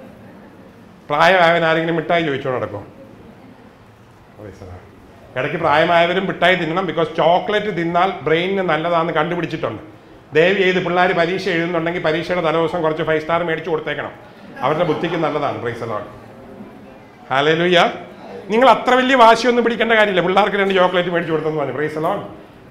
പ്രായമായവൻ ആരെങ്കിലും മിഠായി ചോദിച്ചോ നടക്കും Praise the Lord. ഇടയ്ക്ക് പ്രായമായവരും മിഠായി തിന്നണം ബിക്കോസ് ചോക്ലേറ്റ് തിന്നാൽ ബ്രെയിനിന് നല്ലതാണെന്ന് കണ്ടുപിടിച്ചിട്ടുണ്ട് ദയവ് ചെയ്ത് പിള്ളേർ പരീക്ഷ എഴുതുന്നുണ്ടെങ്കിൽ പരീക്ഷയുടെ തലേദിവസം കുറച്ച് ഫൈവ് സ്റ്റാർ മേടിച്ച് കൊടുത്തേക്കണം അവരുടെ ബുദ്ധിക്ക് നല്ലതാണ് പ്രൈസ് ലോഡ് ഹാലലുയ്യ നിങ്ങൾ അത്ര വലിയ വാശിയൊന്നും പിടിക്കേണ്ട കാര്യമില്ല പിള്ളേർക്ക് രണ്ട് ചോക്ലേറ്റ് മേടിച്ച് കൊടുത്തെന്ന് പറഞ്ഞു പ്രൈസ് ലോഡ്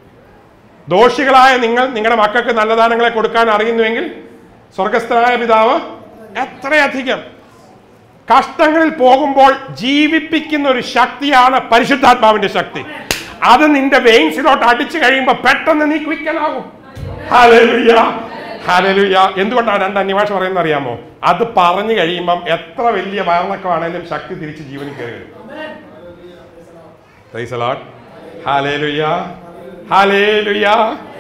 ദോഷികളായ നിങ്ങൾ നിങ്ങളുടെ മക്കൾക്ക് നല്ല ദാനങ്ങളെ കൊടുക്കാൻ അറിയുന്നുവെങ്കിൽ സ്വർഗസ്ഥനായ പിതാവ് എത്രയധികം കഷ്ടങ്ങളിൽ പോകുമ്പോൾ ജീവിപ്പിക്കുന്ന ഒരു ശക്തിയാണ് പരിശുദ്ധാത്മാവിന്റെ ശക്തി അത് നിന്റെ വെയിൻസിലോട്ട് അടിച്ചു കഴിയുമ്പോൾ പെട്ടെന്ന് നീ ക്വിക്കനാകും ഹല്ലേലൂയ ഹല്ലേലൂയ എന്തുകൊണ്ടാണ് രണ്ട് അന്യഭാഷ പറയുന്നത് അറിയാമോ അത് പറഞ്ഞു കഴിയുമ്പം എത്ര വലിയ വയറിളക്കമാണെങ്കിലും ശക്തി തിരിച്ച് ജീവനിൽ കയറി വരും Praise the Lord. Hallelujah. Hallelujah.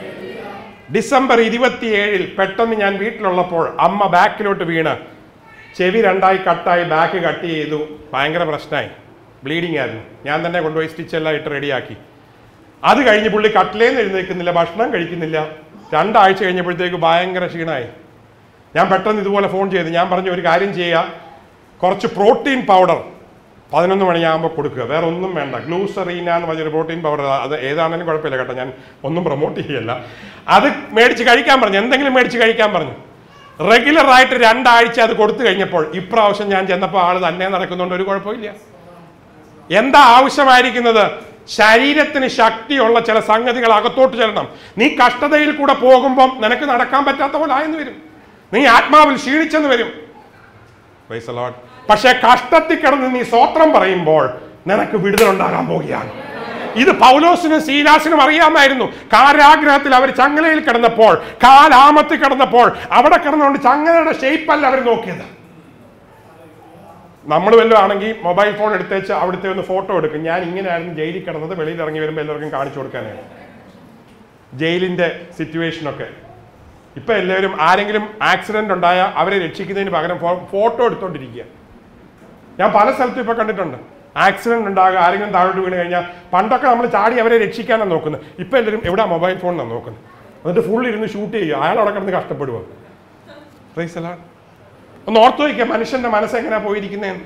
December ഇരുപത്തിയേഴിൽ പെട്ടെന്ന് ഞാൻ വീട്ടിലുള്ളപ്പോൾ അമ്മ ബാക്കിലോട്ട് വീണ് ചെവി രണ്ടായി കട്ടായി ബാക്ക് കട്ട് ചെയ്തു ഭയങ്കര പ്രശ്നമായി ബ്ലീഡിങ് ആയിരുന്നു ഞാൻ തന്നെ കൊണ്ടുപോയി സ്റ്റിച്ച് എല്ലാം ഇട്ട് റെഡിയാക്കി അത് കഴിഞ്ഞ് പുള്ളി കട്ടിലേന്ന് എഴുന്നേൽക്കുന്നില്ല ഭക്ഷണം കഴിക്കുന്നില്ല രണ്ടാഴ്ച കഴിഞ്ഞപ്പോഴത്തേക്ക് ഭയങ്കര ക്ഷീണമായി ഞാൻ പെട്ടെന്ന് ഇതുപോലെ ഫോൺ ചെയ്തു ഞാൻ പറഞ്ഞു ഒരു കാര്യം ചെയ്യുക കുറച്ച് പ്രോട്ടീൻ പൗഡർ പതിനൊന്ന് മണിയാകുമ്പോൾ കൊടുക്കുക വേറെ ഒന്നും വേണ്ട ഗ്ലൂസറീന എന്ന് പറഞ്ഞൊരു പ്രോട്ടീൻ പൗഡർ അത് ഏതാണെങ്കിലും കുഴപ്പമില്ല കേട്ടോ ഞാൻ ഒന്നും പ്രൊമോട്ട് ചെയ്യല്ല അത് മേടിച്ച് കഴിക്കാൻ പറഞ്ഞു എന്തെങ്കിലും മേടിച്ച് കഴിക്കാൻ പറഞ്ഞു റെഗുലർ ആയിട്ട് രണ്ടാഴ്ച അത് കൊടുത്തു കഴിഞ്ഞപ്പോൾ ഇപ്രാവശ്യം ഞാൻ ചെന്നപ്പോൾ ആൾ തന്നെ നടക്കുന്നുണ്ട് ഒരു കുഴപ്പമില്ല എന്താ ആവശ്യമായിരിക്കുന്നത് ശരീരത്തിന് ശക്തിയുള്ള ചില സംഗതികൾ അകത്തോട്ട് ചെല്ലണം നീ കഷ്ടതയിൽ കൂടെ പോകുമ്പം നിനക്ക് നടക്കാൻ പറ്റാത്ത പോലെ ആയെന്ന് വരും നീ ആത്മാവിൽ ക്ഷീണിച്ചെന്ന് വരും Praise the Lord. പക്ഷേ കഷ്ടത്തിൽ കിടന്ന് നീ സ്വോത്രം പറയുമ്പോൾ നിനക്ക് വിടുതലുണ്ടാകാൻ പോവുകയാണ് ഇത് പൗലോസിനും സീലാസിനും അറിയാമായിരുന്നു കാരാഗ്രഹത്തിൽ അവർ ചങ്ങലയിൽ കിടന്നപ്പോൾ കാലാമത്തിൽ കിടന്നപ്പോൾ അവിടെ കിടന്നുകൊണ്ട് ചങ്ങലയുടെ ഷേപ്പല്ല അവർ നോക്കിയത് നമ്മൾ വല്ലതും ആണെങ്കിൽ മൊബൈൽ ഫോൺ എടുത്തേച്ച് അവിടുത്തെ ഒന്ന് ഫോട്ടോ എടുക്കും ഞാൻ ഇങ്ങനെയായിരുന്നു ജയിലിൽ കിടന്നത് വെളിയിൽ ഇറങ്ങി വരുമ്പോൾ എല്ലാവർക്കും കാണിച്ചു കൊടുക്കാനാണ് ജയിലിന്റെ സിറ്റുവേഷനൊക്കെ ഇപ്പൊ എല്ലാവരും ആരെങ്കിലും ആക്സിഡന്റ് ഉണ്ടായ അവരെ രക്ഷിക്കുന്നതിന് പകരം ഫോ- ഫോട്ടോ എടുത്തോണ്ടിരിക്കുക ഞാൻ പല സ്ഥലത്തും ഇപ്പൊ കണ്ടിട്ടുണ്ട് ആക്സിഡന്റ് ഉണ്ടാകുക ആരെങ്കിലും താഴോട്ട് വീണ് കഴിഞ്ഞാൽ പണ്ടൊക്കെ നമ്മൾ ചാടി അവരെ രക്ഷിക്കാനാണ് നോക്കുന്നത് ഇപ്പൊ എല്ലാവരും എവിടെ മൊബൈൽ ഫോണിനാണ് നോക്കുന്നത് എന്നിട്ട് ഫുൾ ഇരുന്ന് ഷൂട്ട് ചെയ്യുക അയാൾ അവിടെ കിടന്ന് കഷ്ടപ്പെടുക Praise the Lord. ഒന്ന് ഓർത്തു വയ്ക്കുക മനുഷ്യന്റെ മനസ്സ് എങ്ങനെയാ പോയിരിക്കുന്നതെന്ന്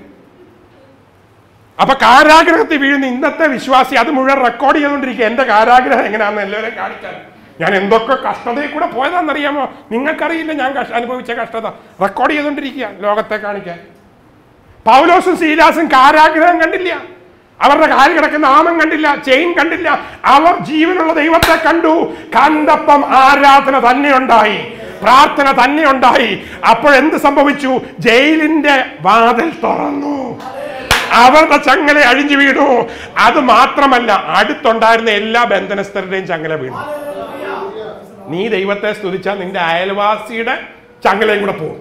അപ്പൊ കാരാഗ്രഹത്തിൽ വീഴുന്ന ഇന്നത്തെ വിശ്വാസി അത് മുഴുവൻ റെക്കോർഡ് ചെയ്തുകൊണ്ടിരിക്കുക എന്റെ കാരാഗ്രഹം എങ്ങനെയാണെന്ന് എല്ലാവരെയും കാണിക്കാൻ ഞാൻ എന്തൊക്കെ കഷ്ടതയിൽ കൂടെ പോയതാണെന്നറിയാമോ നിങ്ങൾക്കറിയില്ല ഞാൻ കഷ- അനുഭവിച്ച കഷ്ടത റെക്കോർഡ് ചെയ്തുകൊണ്ടിരിക്കുക ലോകത്തെ കാണിക്കാൻ പൗലോസും സീലാസും കാരാഗ്രഹം കണ്ടില്ല അവരുടെ കാല് കിടക്കുന്ന ആമം കണ്ടില്ല ചെയിൻ കണ്ടില്ല അവർ ജീവനുള്ള ദൈവത്തെ കണ്ടു കണ്ടപ്പം ആരാധന തന്നെ ഉണ്ടായി പ്രാർത്ഥന തന്നെ ഉണ്ടായി അപ്പോഴെന്ത് സംഭവിച്ചു ജയിലിന്റെ വാതിൽ തുറന്നു അവരുടെ ചങ്ങല അഴിഞ്ഞു വീണു അത് മാത്രമല്ല അടുത്തുണ്ടായിരുന്ന എല്ലാ ബന്ധനസ്ഥരുടെയും ചങ്ങല വീണു നീ ദൈവത്തെ സ്തുതിച്ചാൽ നിന്റെ അയൽവാസിയുടെ ചങ്ങലയും കൂടെ പോകും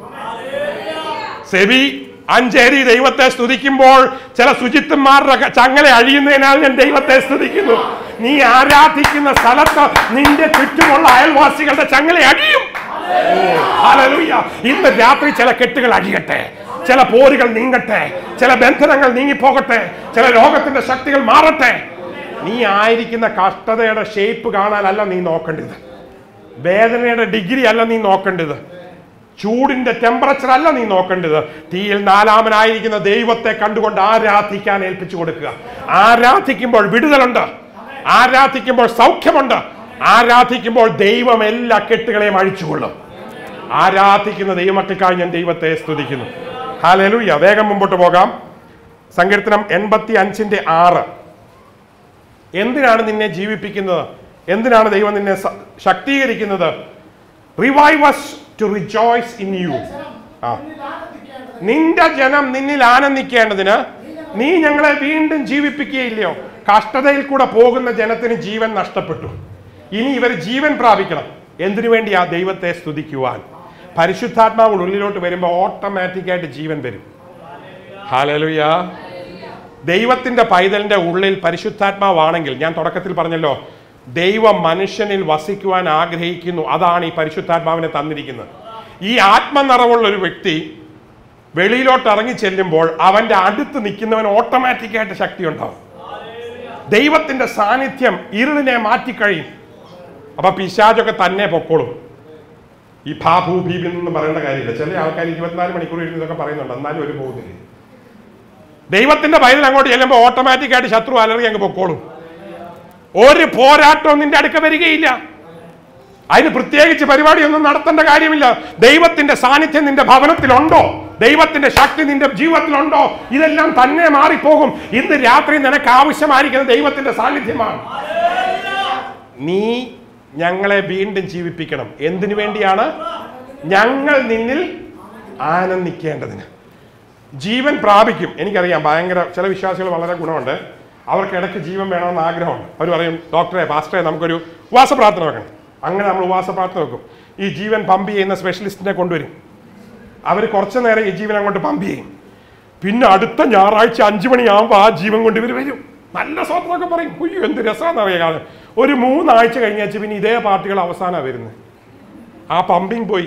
സെബി അഞ്ചേരി ദൈവത്തെ സ്തുതിക്കുമ്പോൾ ചില ശുചിത്വന്മാരുടെ ക- ചങ്ങല അഴിയുന്നതിനാൽ ഞാൻ ദൈവത്തെ സ്തുതിക്കുന്നു നീ ആരാധിക്കുന്ന സ്ഥലത്ത് നിന്റെ ചുറ്റുമുള്ള അയൽവാസികളുടെ ചങ്ങല അഴിയും ഓ, ഹല്ലേലൂയ. ഇന്ന് രാത്രി ചില കെട്ടുകൾ അഴിയട്ടെ ചില പോരുകൾ നീങ്ങട്ടെ ചില ബന്ധനങ്ങൾ നീങ്ങിപ്പോകട്ടെ ചില ലോകത്തിന്റെ ശക്തികൾ മാറട്ടെ നീ ആയിരിക്കുന്ന കഷ്ടതയുടെ ഷേപ്പ് കാണാനല്ല നീ നോക്കേണ്ടത് വേദനയുടെ ഡിഗ്രി അല്ല നീ നോക്കേണ്ടത് ചൂടിന്റെ ടെമ്പറേച്ചർ അല്ല നീ നോക്കേണ്ടത് തീയിൽ നാലാമനായിരിക്കുന്ന ദൈവത്തെ കണ്ടുകൊണ്ട് ആരാധിക്കാൻ ഏൽപ്പിച്ചു കൊടുക്കുക ആരാധിക്കുമ്പോൾ വിടുതലുണ്ട് ആരാധിക്കുമ്പോൾ സൗഖ്യമുണ്ട് ആരാധിക്കുമ്പോൾ ദൈവം എല്ലാ കെട്ടുകളെയും അഴിച്ചുകൊള്ളും ആരാധിക്കുന്ന ദൈവമക്കൾക്കായി ഞാൻ ദൈവത്തെ സ്തുതിക്കുന്നു ഹാലലുയ്യ വേഗം മുമ്പോട്ട് പോകാം സങ്കീർത്തനം എൺപത്തി അഞ്ചിന്റെ ആറ് എന്തിനാണ് നിന്നെ ജീവിപ്പിക്കുന്നത് എന്തിനാണ് ദൈവം നിന്നെ സ- ശക്തീകരിക്കുന്നത് revive us to rejoice in you ആ നിന്റെ ജനം നിന്നിൽ ആനന്ദിക്കേണ്ടതിന് നീ ഞങ്ങളെ വീണ്ടും ജീവിപ്പിക്കുകയില്ലയോ കഷ്ടതയിൽ കൂടെ പോകുന്ന ജനത്തിന് ജീവൻ നഷ്ടപ്പെട്ടു ഇനി ഇവർ ജീവൻ പ്രാപിക്കണം എന്തിനു വേണ്ടിയാ ദൈവത്തെ സ്തുതിക്കുവാൻ പരിശുദ്ധാത്മാവ് ഉള്ളിലോട്ട് വരുമ്പോൾ ഓട്ടോമാറ്റിക്കായിട്ട് ജീവൻ വരും ഹാലലുയ ദൈവത്തിന്റെ പൈതലിന്റെ ഉള്ളിൽ പരിശുദ്ധാത്മാവാണെങ്കിൽ ഞാൻ തുടക്കത്തിൽ പറഞ്ഞല്ലോ ദൈവം മനുഷ്യനിൽ വസിക്കുവാൻ ആഗ്രഹിക്കുന്നു അതാണ് ഈ പരിശുദ്ധാത്മാവിനെ തന്നിരിക്കുന്നത് ഈ ആത്മനിറവുള്ള ഒരു വ്യക്തി വെളിയിലോട്ട് ഇറങ്ങി ചെല്ലുമ്പോൾ അവന്റെ അടുത്ത് നിൽക്കുന്നവൻ ഓട്ടോമാറ്റിക്കായിട്ട് ശക്തി ഉണ്ടാവും ദൈവത്തിന്റെ സാന്നിധ്യം ഇരുളിനെ മാറ്റിക്കഴിയും അപ്പൊ പിശാചൊക്കെ തന്നെ പൊക്കോളും ഈ ഭാഭൂ ഭീപി എന്നൊന്നും പറയേണ്ട കാര്യമില്ല ചില ആൾക്കാർ ഇരുപത്തിനാല് മണിക്കൂർ ഇരുന്ന് ഇതൊക്കെ പറയുന്നുണ്ട് എന്നാലും ഒരു പോകുന്നില്ല ദൈവത്തിന്റെ പൈതൽ അങ്ങോട്ട് ചെല്ലുമ്പോൾ ഓട്ടോമാറ്റിക്കായിട്ട് ശത്രു അലറി അങ്ങ് പൊക്കോളും ഒരു പോരാട്ടവും നിന്റെ അടുക്ക വരികയില്ല അതിന് പ്രത്യേകിച്ച് പരിപാടിയൊന്നും നടത്തേണ്ട കാര്യമില്ല ദൈവത്തിന്റെ സാന്നിധ്യം നിന്റെ ഭവനത്തിലുണ്ടോ ദൈവത്തിന്റെ ശക്തി നിന്റെ ജീവിതത്തിലുണ്ടോ ഇതെല്ലാം തന്നെ മാറിപ്പോകും ഇന്ന് രാത്രി നിനക്ക് ആവശ്യമായിരിക്കുന്ന ദൈവത്തിന്റെ സാന്നിധ്യമാണ് നീ ഞങ്ങളെ വീണ്ടും ജീവിപ്പിക്കണം എന്തിനു വേണ്ടിയാണ് ഞങ്ങൾ നിന്നിൽ ആനന്ദിക്കേണ്ടതിന് ജീവൻ പ്രാപിക്കും എനിക്കറിയാം ഭയങ്കര ചില വിശ്വാസികൾ വളരെ ഗുണമുണ്ട് അവർക്ക് ഇടയ്ക്ക് ജീവൻ വേണമെന്ന് ആഗ്രഹമുണ്ട് അവർ പറയും ഡോക്ടറെ പാസ്റ്ററെ നമുക്കൊരു ഉപവാസ പ്രാർത്ഥന വെക്കണം അങ്ങനെ നമ്മൾ ഉപവാസ പ്രാർത്ഥന വെക്കും ഈ ജീവൻ പമ്പ് ചെയ്യുന്ന സ്പെഷ്യലിസ്റ്റിനെ കൊണ്ടുവരും അവർ കുറച്ചു നേരം ഈ ജീവൻ അങ്ങോട്ട് പമ്പ് ചെയ്യും പിന്നെ അടുത്ത ഞായറാഴ്ച അഞ്ചു മണിയാകുമ്പോൾ ആ ജീവൻ കൊണ്ട് ഇവർ വരും നല്ല സ്വപ്നമൊക്കെ പറയും ഉയ്യോ എന്ത് രസമാണെന്ന് അറിയാം ഒരു മൂന്നാഴ്ച കഴിഞ്ഞാച്ച് പിന്നെ ഇതേ പാർട്ടികൾ അവസാനമാണ് വരുന്നത് ആ പമ്പിങ് പോയി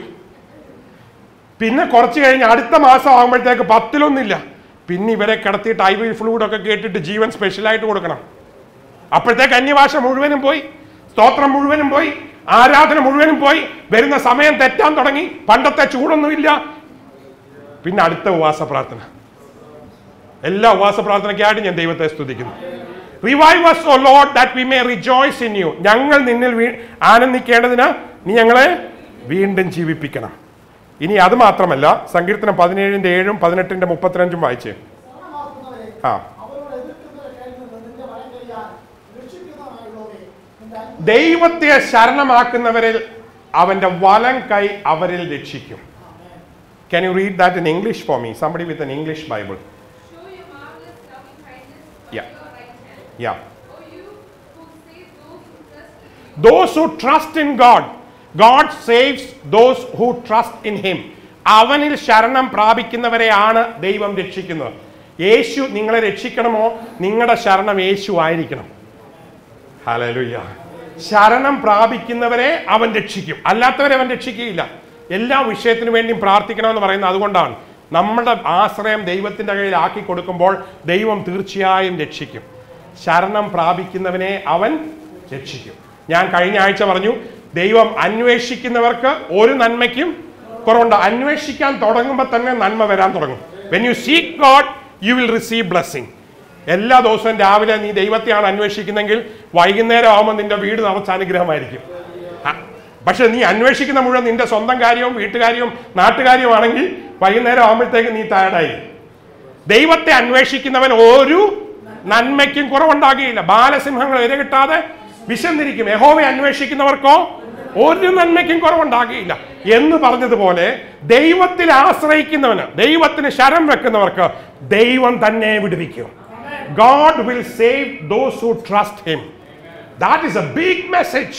പിന്നെ കുറച്ച് കഴിഞ്ഞ് അടുത്ത മാസം ആകുമ്പോഴത്തേക്ക് പത്തിലൊന്നില്ല പിന്നെ ഇവരെ കിടത്തിയിട്ട് ഐ വി ഫ്ലൂഡൊക്കെ കേട്ടിട്ട് ജീവൻ സ്പെഷ്യലായിട്ട് കൊടുക്കണം അപ്പോഴത്തേക്ക് അന്യഭാഷ മുഴുവനും പോയി സ്തോത്രം മുഴുവനും പോയി ആരാധന മുഴുവനും പോയി വരുന്ന സമയം തെറ്റാൻ തുടങ്ങി പണ്ടത്തെ ചൂടൊന്നുമില്ല പിന്നെ അടുത്ത ഉപവാസ പ്രാർത്ഥന എല്ലാ ഉപവാസ പ്രാർത്ഥനയ്ക്കായിട്ട് ഞാൻ ദൈവത്തെ സ്തുതിക്കുന്നു revive us O Lord that we may rejoice in you ഞങ്ങൾ നിന്നിൽ വീ- ആനന്ദിക്കേണ്ടതിന് നീ ഞങ്ങളെ വീണ്ടും ജീവിപ്പിക്കണം ഇനി അത് മാത്രമല്ല സങ്കീർത്തനം പതിനേഴിന്റെ ഏഴും പതിനെട്ടിന്റെ മുപ്പത്തിരഞ്ചും വായിച്ചേ ശരണമാക്കുന്നവരെ ആ അവരോട് എതിർക്കുന്നവരെ കയ്യിൽ നിന്ന് നിന്റെ വരം കഴിയാൻ രക്ഷിക്കുന്നവനായുള്ളവരെ നിന്റെ അന്യ ദൈവത്തെ ശരണമാക്കുന്നവരിൽ അവന്റെ വലം കൈ അവരിൽ രക്ഷിക്കും Can you read that in English for me? Somebody with an English Bible. Show your marvelous loving kindness with Yeah. your right hand. Yeah. O you who save those who trust in you. Those who trust in God, God saves those who trust in Him. അവനിൽ ശരണം പ്രാപിക്കുന്നവരെയാണ് ദൈവം രക്ഷിക്കുന്നത് യേശു നിങ്ങളെ രക്ഷിക്കണമോ നിങ്ങളുടെ ശരണം യേശു ആയിരിക്കണം ഹല്ലേലൂയ ശരണം പ്രാപിക്കുന്നവരെ അവൻ രക്ഷിക്കും അല്ലാത്തവരെ അവൻ രക്ഷിക്കുകയില്ല എല്ലാ വിഷയത്തിനു വേണ്ടിയും പ്രാർത്ഥിക്കണമെന്ന് പറയുന്നത് അതുകൊണ്ടാണ് നമ്മുടെ ആശ്രയം ദൈവത്തിന്റെ കയ്യിൽ ആക്കി കൊടുക്കുമ്പോൾ ദൈവം തീർച്ചയായും രക്ഷിക്കും ശരണം പ്രാപിക്കുന്നവനെ അവൻ രക്ഷിക്കും ഞാൻ കഴിഞ്ഞ ആഴ്ച പറഞ്ഞു ദൈവം അന്വേഷിക്കുന്നവർക്ക് ഒരു നന്മയ്ക്കും കുറവുണ്ട് അന്വേഷിക്കാൻ തുടങ്ങുമ്പോൾ തന്നെ നന്മ വരാൻ തുടങ്ങും when you seek God you will receive blessing എല്ലാ ദിവസവും രാവിലെ നീ ദൈവത്തെയാണ് അന്വേഷിക്കുന്നെങ്കിൽ വൈകുന്നേരം ആവുമ്പോൾ നിന്റെ വീട് നിറച്ച അനുഗ്രഹമായിരിക്കും ആ, പക്ഷെ നീ അന്വേഷിക്കുന്ന മുഴുവൻ നിന്റെ സ്വന്തം കാര്യവും വീട്ടുകാര്യവും നാട്ടുകാര്യവുമാണെങ്കിൽ വൈകുന്നേരം ആകുമ്പോഴത്തേക്ക് നീ ടയർഡായി ദൈവത്തെ അന്വേഷിക്കുന്നവൻ ഒരു നന്മയ്ക്കും കുറവുണ്ടാകുകയില്ല ബാലസിംഹങ്ങൾ ഇര കിട്ടാതെ വിശന്നിരിക്കും യഹോവയെ അന്വേഷിക്കുന്നവർക്കോ ഒരു നന്മയ്ക്കും കുറവുണ്ടാകുകയില്ല എന്ന് പറഞ്ഞതുപോലെ ദൈവത്തിൽ ആശ്രയിക്കുന്നവന് ദൈവത്തിന് ശരം വെക്കുന്നവർക്ക് ദൈവം തന്നെ വിടുവിക്കും God will save those who trust him that is a big message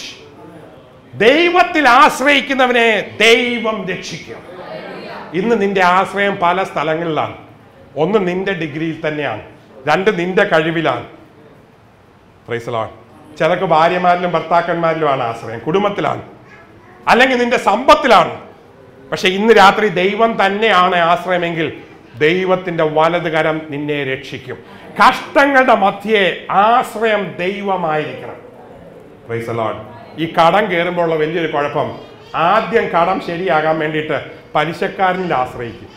ദൈവത്തിൽ ആശ്രയിക്കുന്നവനെ ദൈവം രക്ഷിക്കും ഇന്ന് നിന്റെ ആശ്രയം പല സ്ഥലങ്ങളിലാണ് ഒന്ന് നിന്റെ ഡിഗ്രിയിൽ തന്നെയാണ് രണ്ട് നിന്റെ കഴിവിലാണ് പ്രൈസലോൺ ചിലക്ക് ഭാര്യമാരിലും ഭർത്താക്കന്മാരിലുമാണ് ആശ്രയം കുടുംബത്തിലാണ് അല്ലെങ്കിൽ നിന്റെ സമ്പത്തിലാണ് പക്ഷെ ഇന്ന് രാത്രി ദൈവം തന്നെയാണ് ആശ്രയമെങ്കിൽ ദൈവത്തിന്റെ വലത് കരം നിന്നെ രക്ഷിക്കും കഷ്ടങ്ങളുടെ മധ്യേ ആശ്രയം ദൈവമായിരിക്കണം Praise the Lord. ഈ കടം കയറുമ്പോഴുള്ള വലിയൊരു കുഴപ്പം ആദ്യം കടം ശരിയാകാൻ വേണ്ടിയിട്ട് പലിശക്കാരനിൽ ആശ്രയിക്കും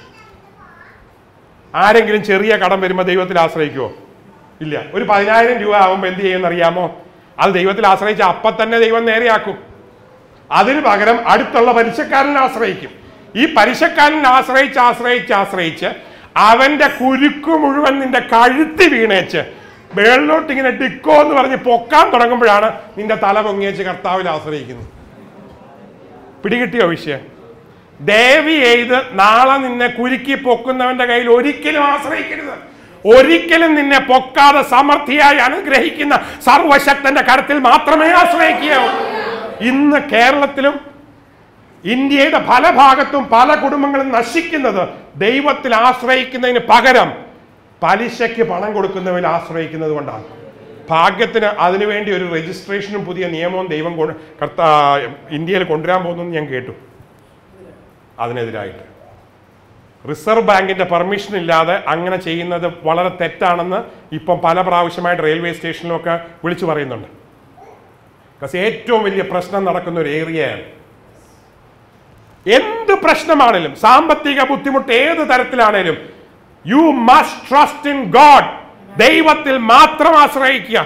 ആരെങ്കിലും ചെറിയ കടം വരുമ്പോൾ ദൈവത്തിൽ ആശ്രയിക്കുമോ ഇല്ല ഒരു പതിനായിരം രൂപ ആകുമ്പോൾ എന്ത് ചെയ്യുമെന്ന് അറിയാമോ അത് ദൈവത്തിൽ ആശ്രയിച്ച് അപ്പം തന്നെ ദൈവം നേരെയാക്കും അതിന് പകരം അടുത്തുള്ള പലിശക്കാരനെ ആശ്രയിക്കും ഈ പലിശക്കാരനെ ആശ്രയിച്ച് ആശ്രയിച്ച് ആശ്രയിച്ച് അവന്റെ കുരുക്ക് മുഴുവൻ നിന്റെ കഴുത്തി വീണേച്ച് മേളിലോട്ട് ഇങ്ങനെ ടിക്കോ എന്ന് പറഞ്ഞ് പൊക്കാൻ തുടങ്ങുമ്പോഴാണ് നിന്റെ തല പൊങ്ങിയേച്ച് കർത്താവിൽ ആശ്രയിക്കുന്നത് പിടികിട്ടിയോ വിഷയം ദേവി ചെയ്ത് നാളെ നിന്നെ കുരുക്കി പൊക്കുന്നവന്റെ കയ്യിൽ ഒരിക്കലും ആശ്രയിക്കരുത് ഒരിക്കലും നിന്നെ പൊക്കാതെ സമൃദ്ധിയായി അനുഗ്രഹിക്കുന്ന സർവശക്തന്റെ കരത്തിൽ മാത്രമേ ആശ്രയിക്കുകയുള്ളൂ ഇന്ന് കേരളത്തിലും ഇന്ത്യയുടെ പല ഭാഗത്തും പല കുടുംബങ്ങളും നശിക്കുന്നത് ദൈവത്തിൽ ആശ്രയിക്കുന്നതിന് പകരം പലിശയ്ക്ക് പണം കൊടുക്കുന്നവരിൽ ആശ്രയിക്കുന്നത് കൊണ്ടാണ് ഭാഗ്യത്തിന് അതിനുവേണ്ടി ഒരു രജിസ്ട്രേഷനും പുതിയ നിയമവും ദൈവം കൊണ്ട് കർത്താ ഇന്ത്യയിൽ കൊണ്ടുവരാൻ പോകുന്നു ഞാൻ കേട്ടു അതിനെതിരായിട്ട് റിസർവ് ബാങ്കിന്റെ പെർമിഷൻ ഇല്ലാതെ അങ്ങനെ ചെയ്യുന്നത് വളരെ തെറ്റാണെന്ന് ഇപ്പം പല പ്രാവശ്യമായിട്ട് റെയിൽവേ സ്റ്റേഷനിലൊക്കെ വിളിച്ചു പറയുന്നുണ്ട് ബിക്കോസ് ഏറ്റവും വലിയ പ്രശ്നം നടക്കുന്ന ഒരു ഏരിയയാണ് എന്ത് പ്രശ്നമാണേലും സാമ്പത്തിക ബുദ്ധിമുട്ട് ഏത് തരത്തിലാണേലും you must trust in God ദൈവത്തിൽ മാത്രം ആശ്രയിക്കുക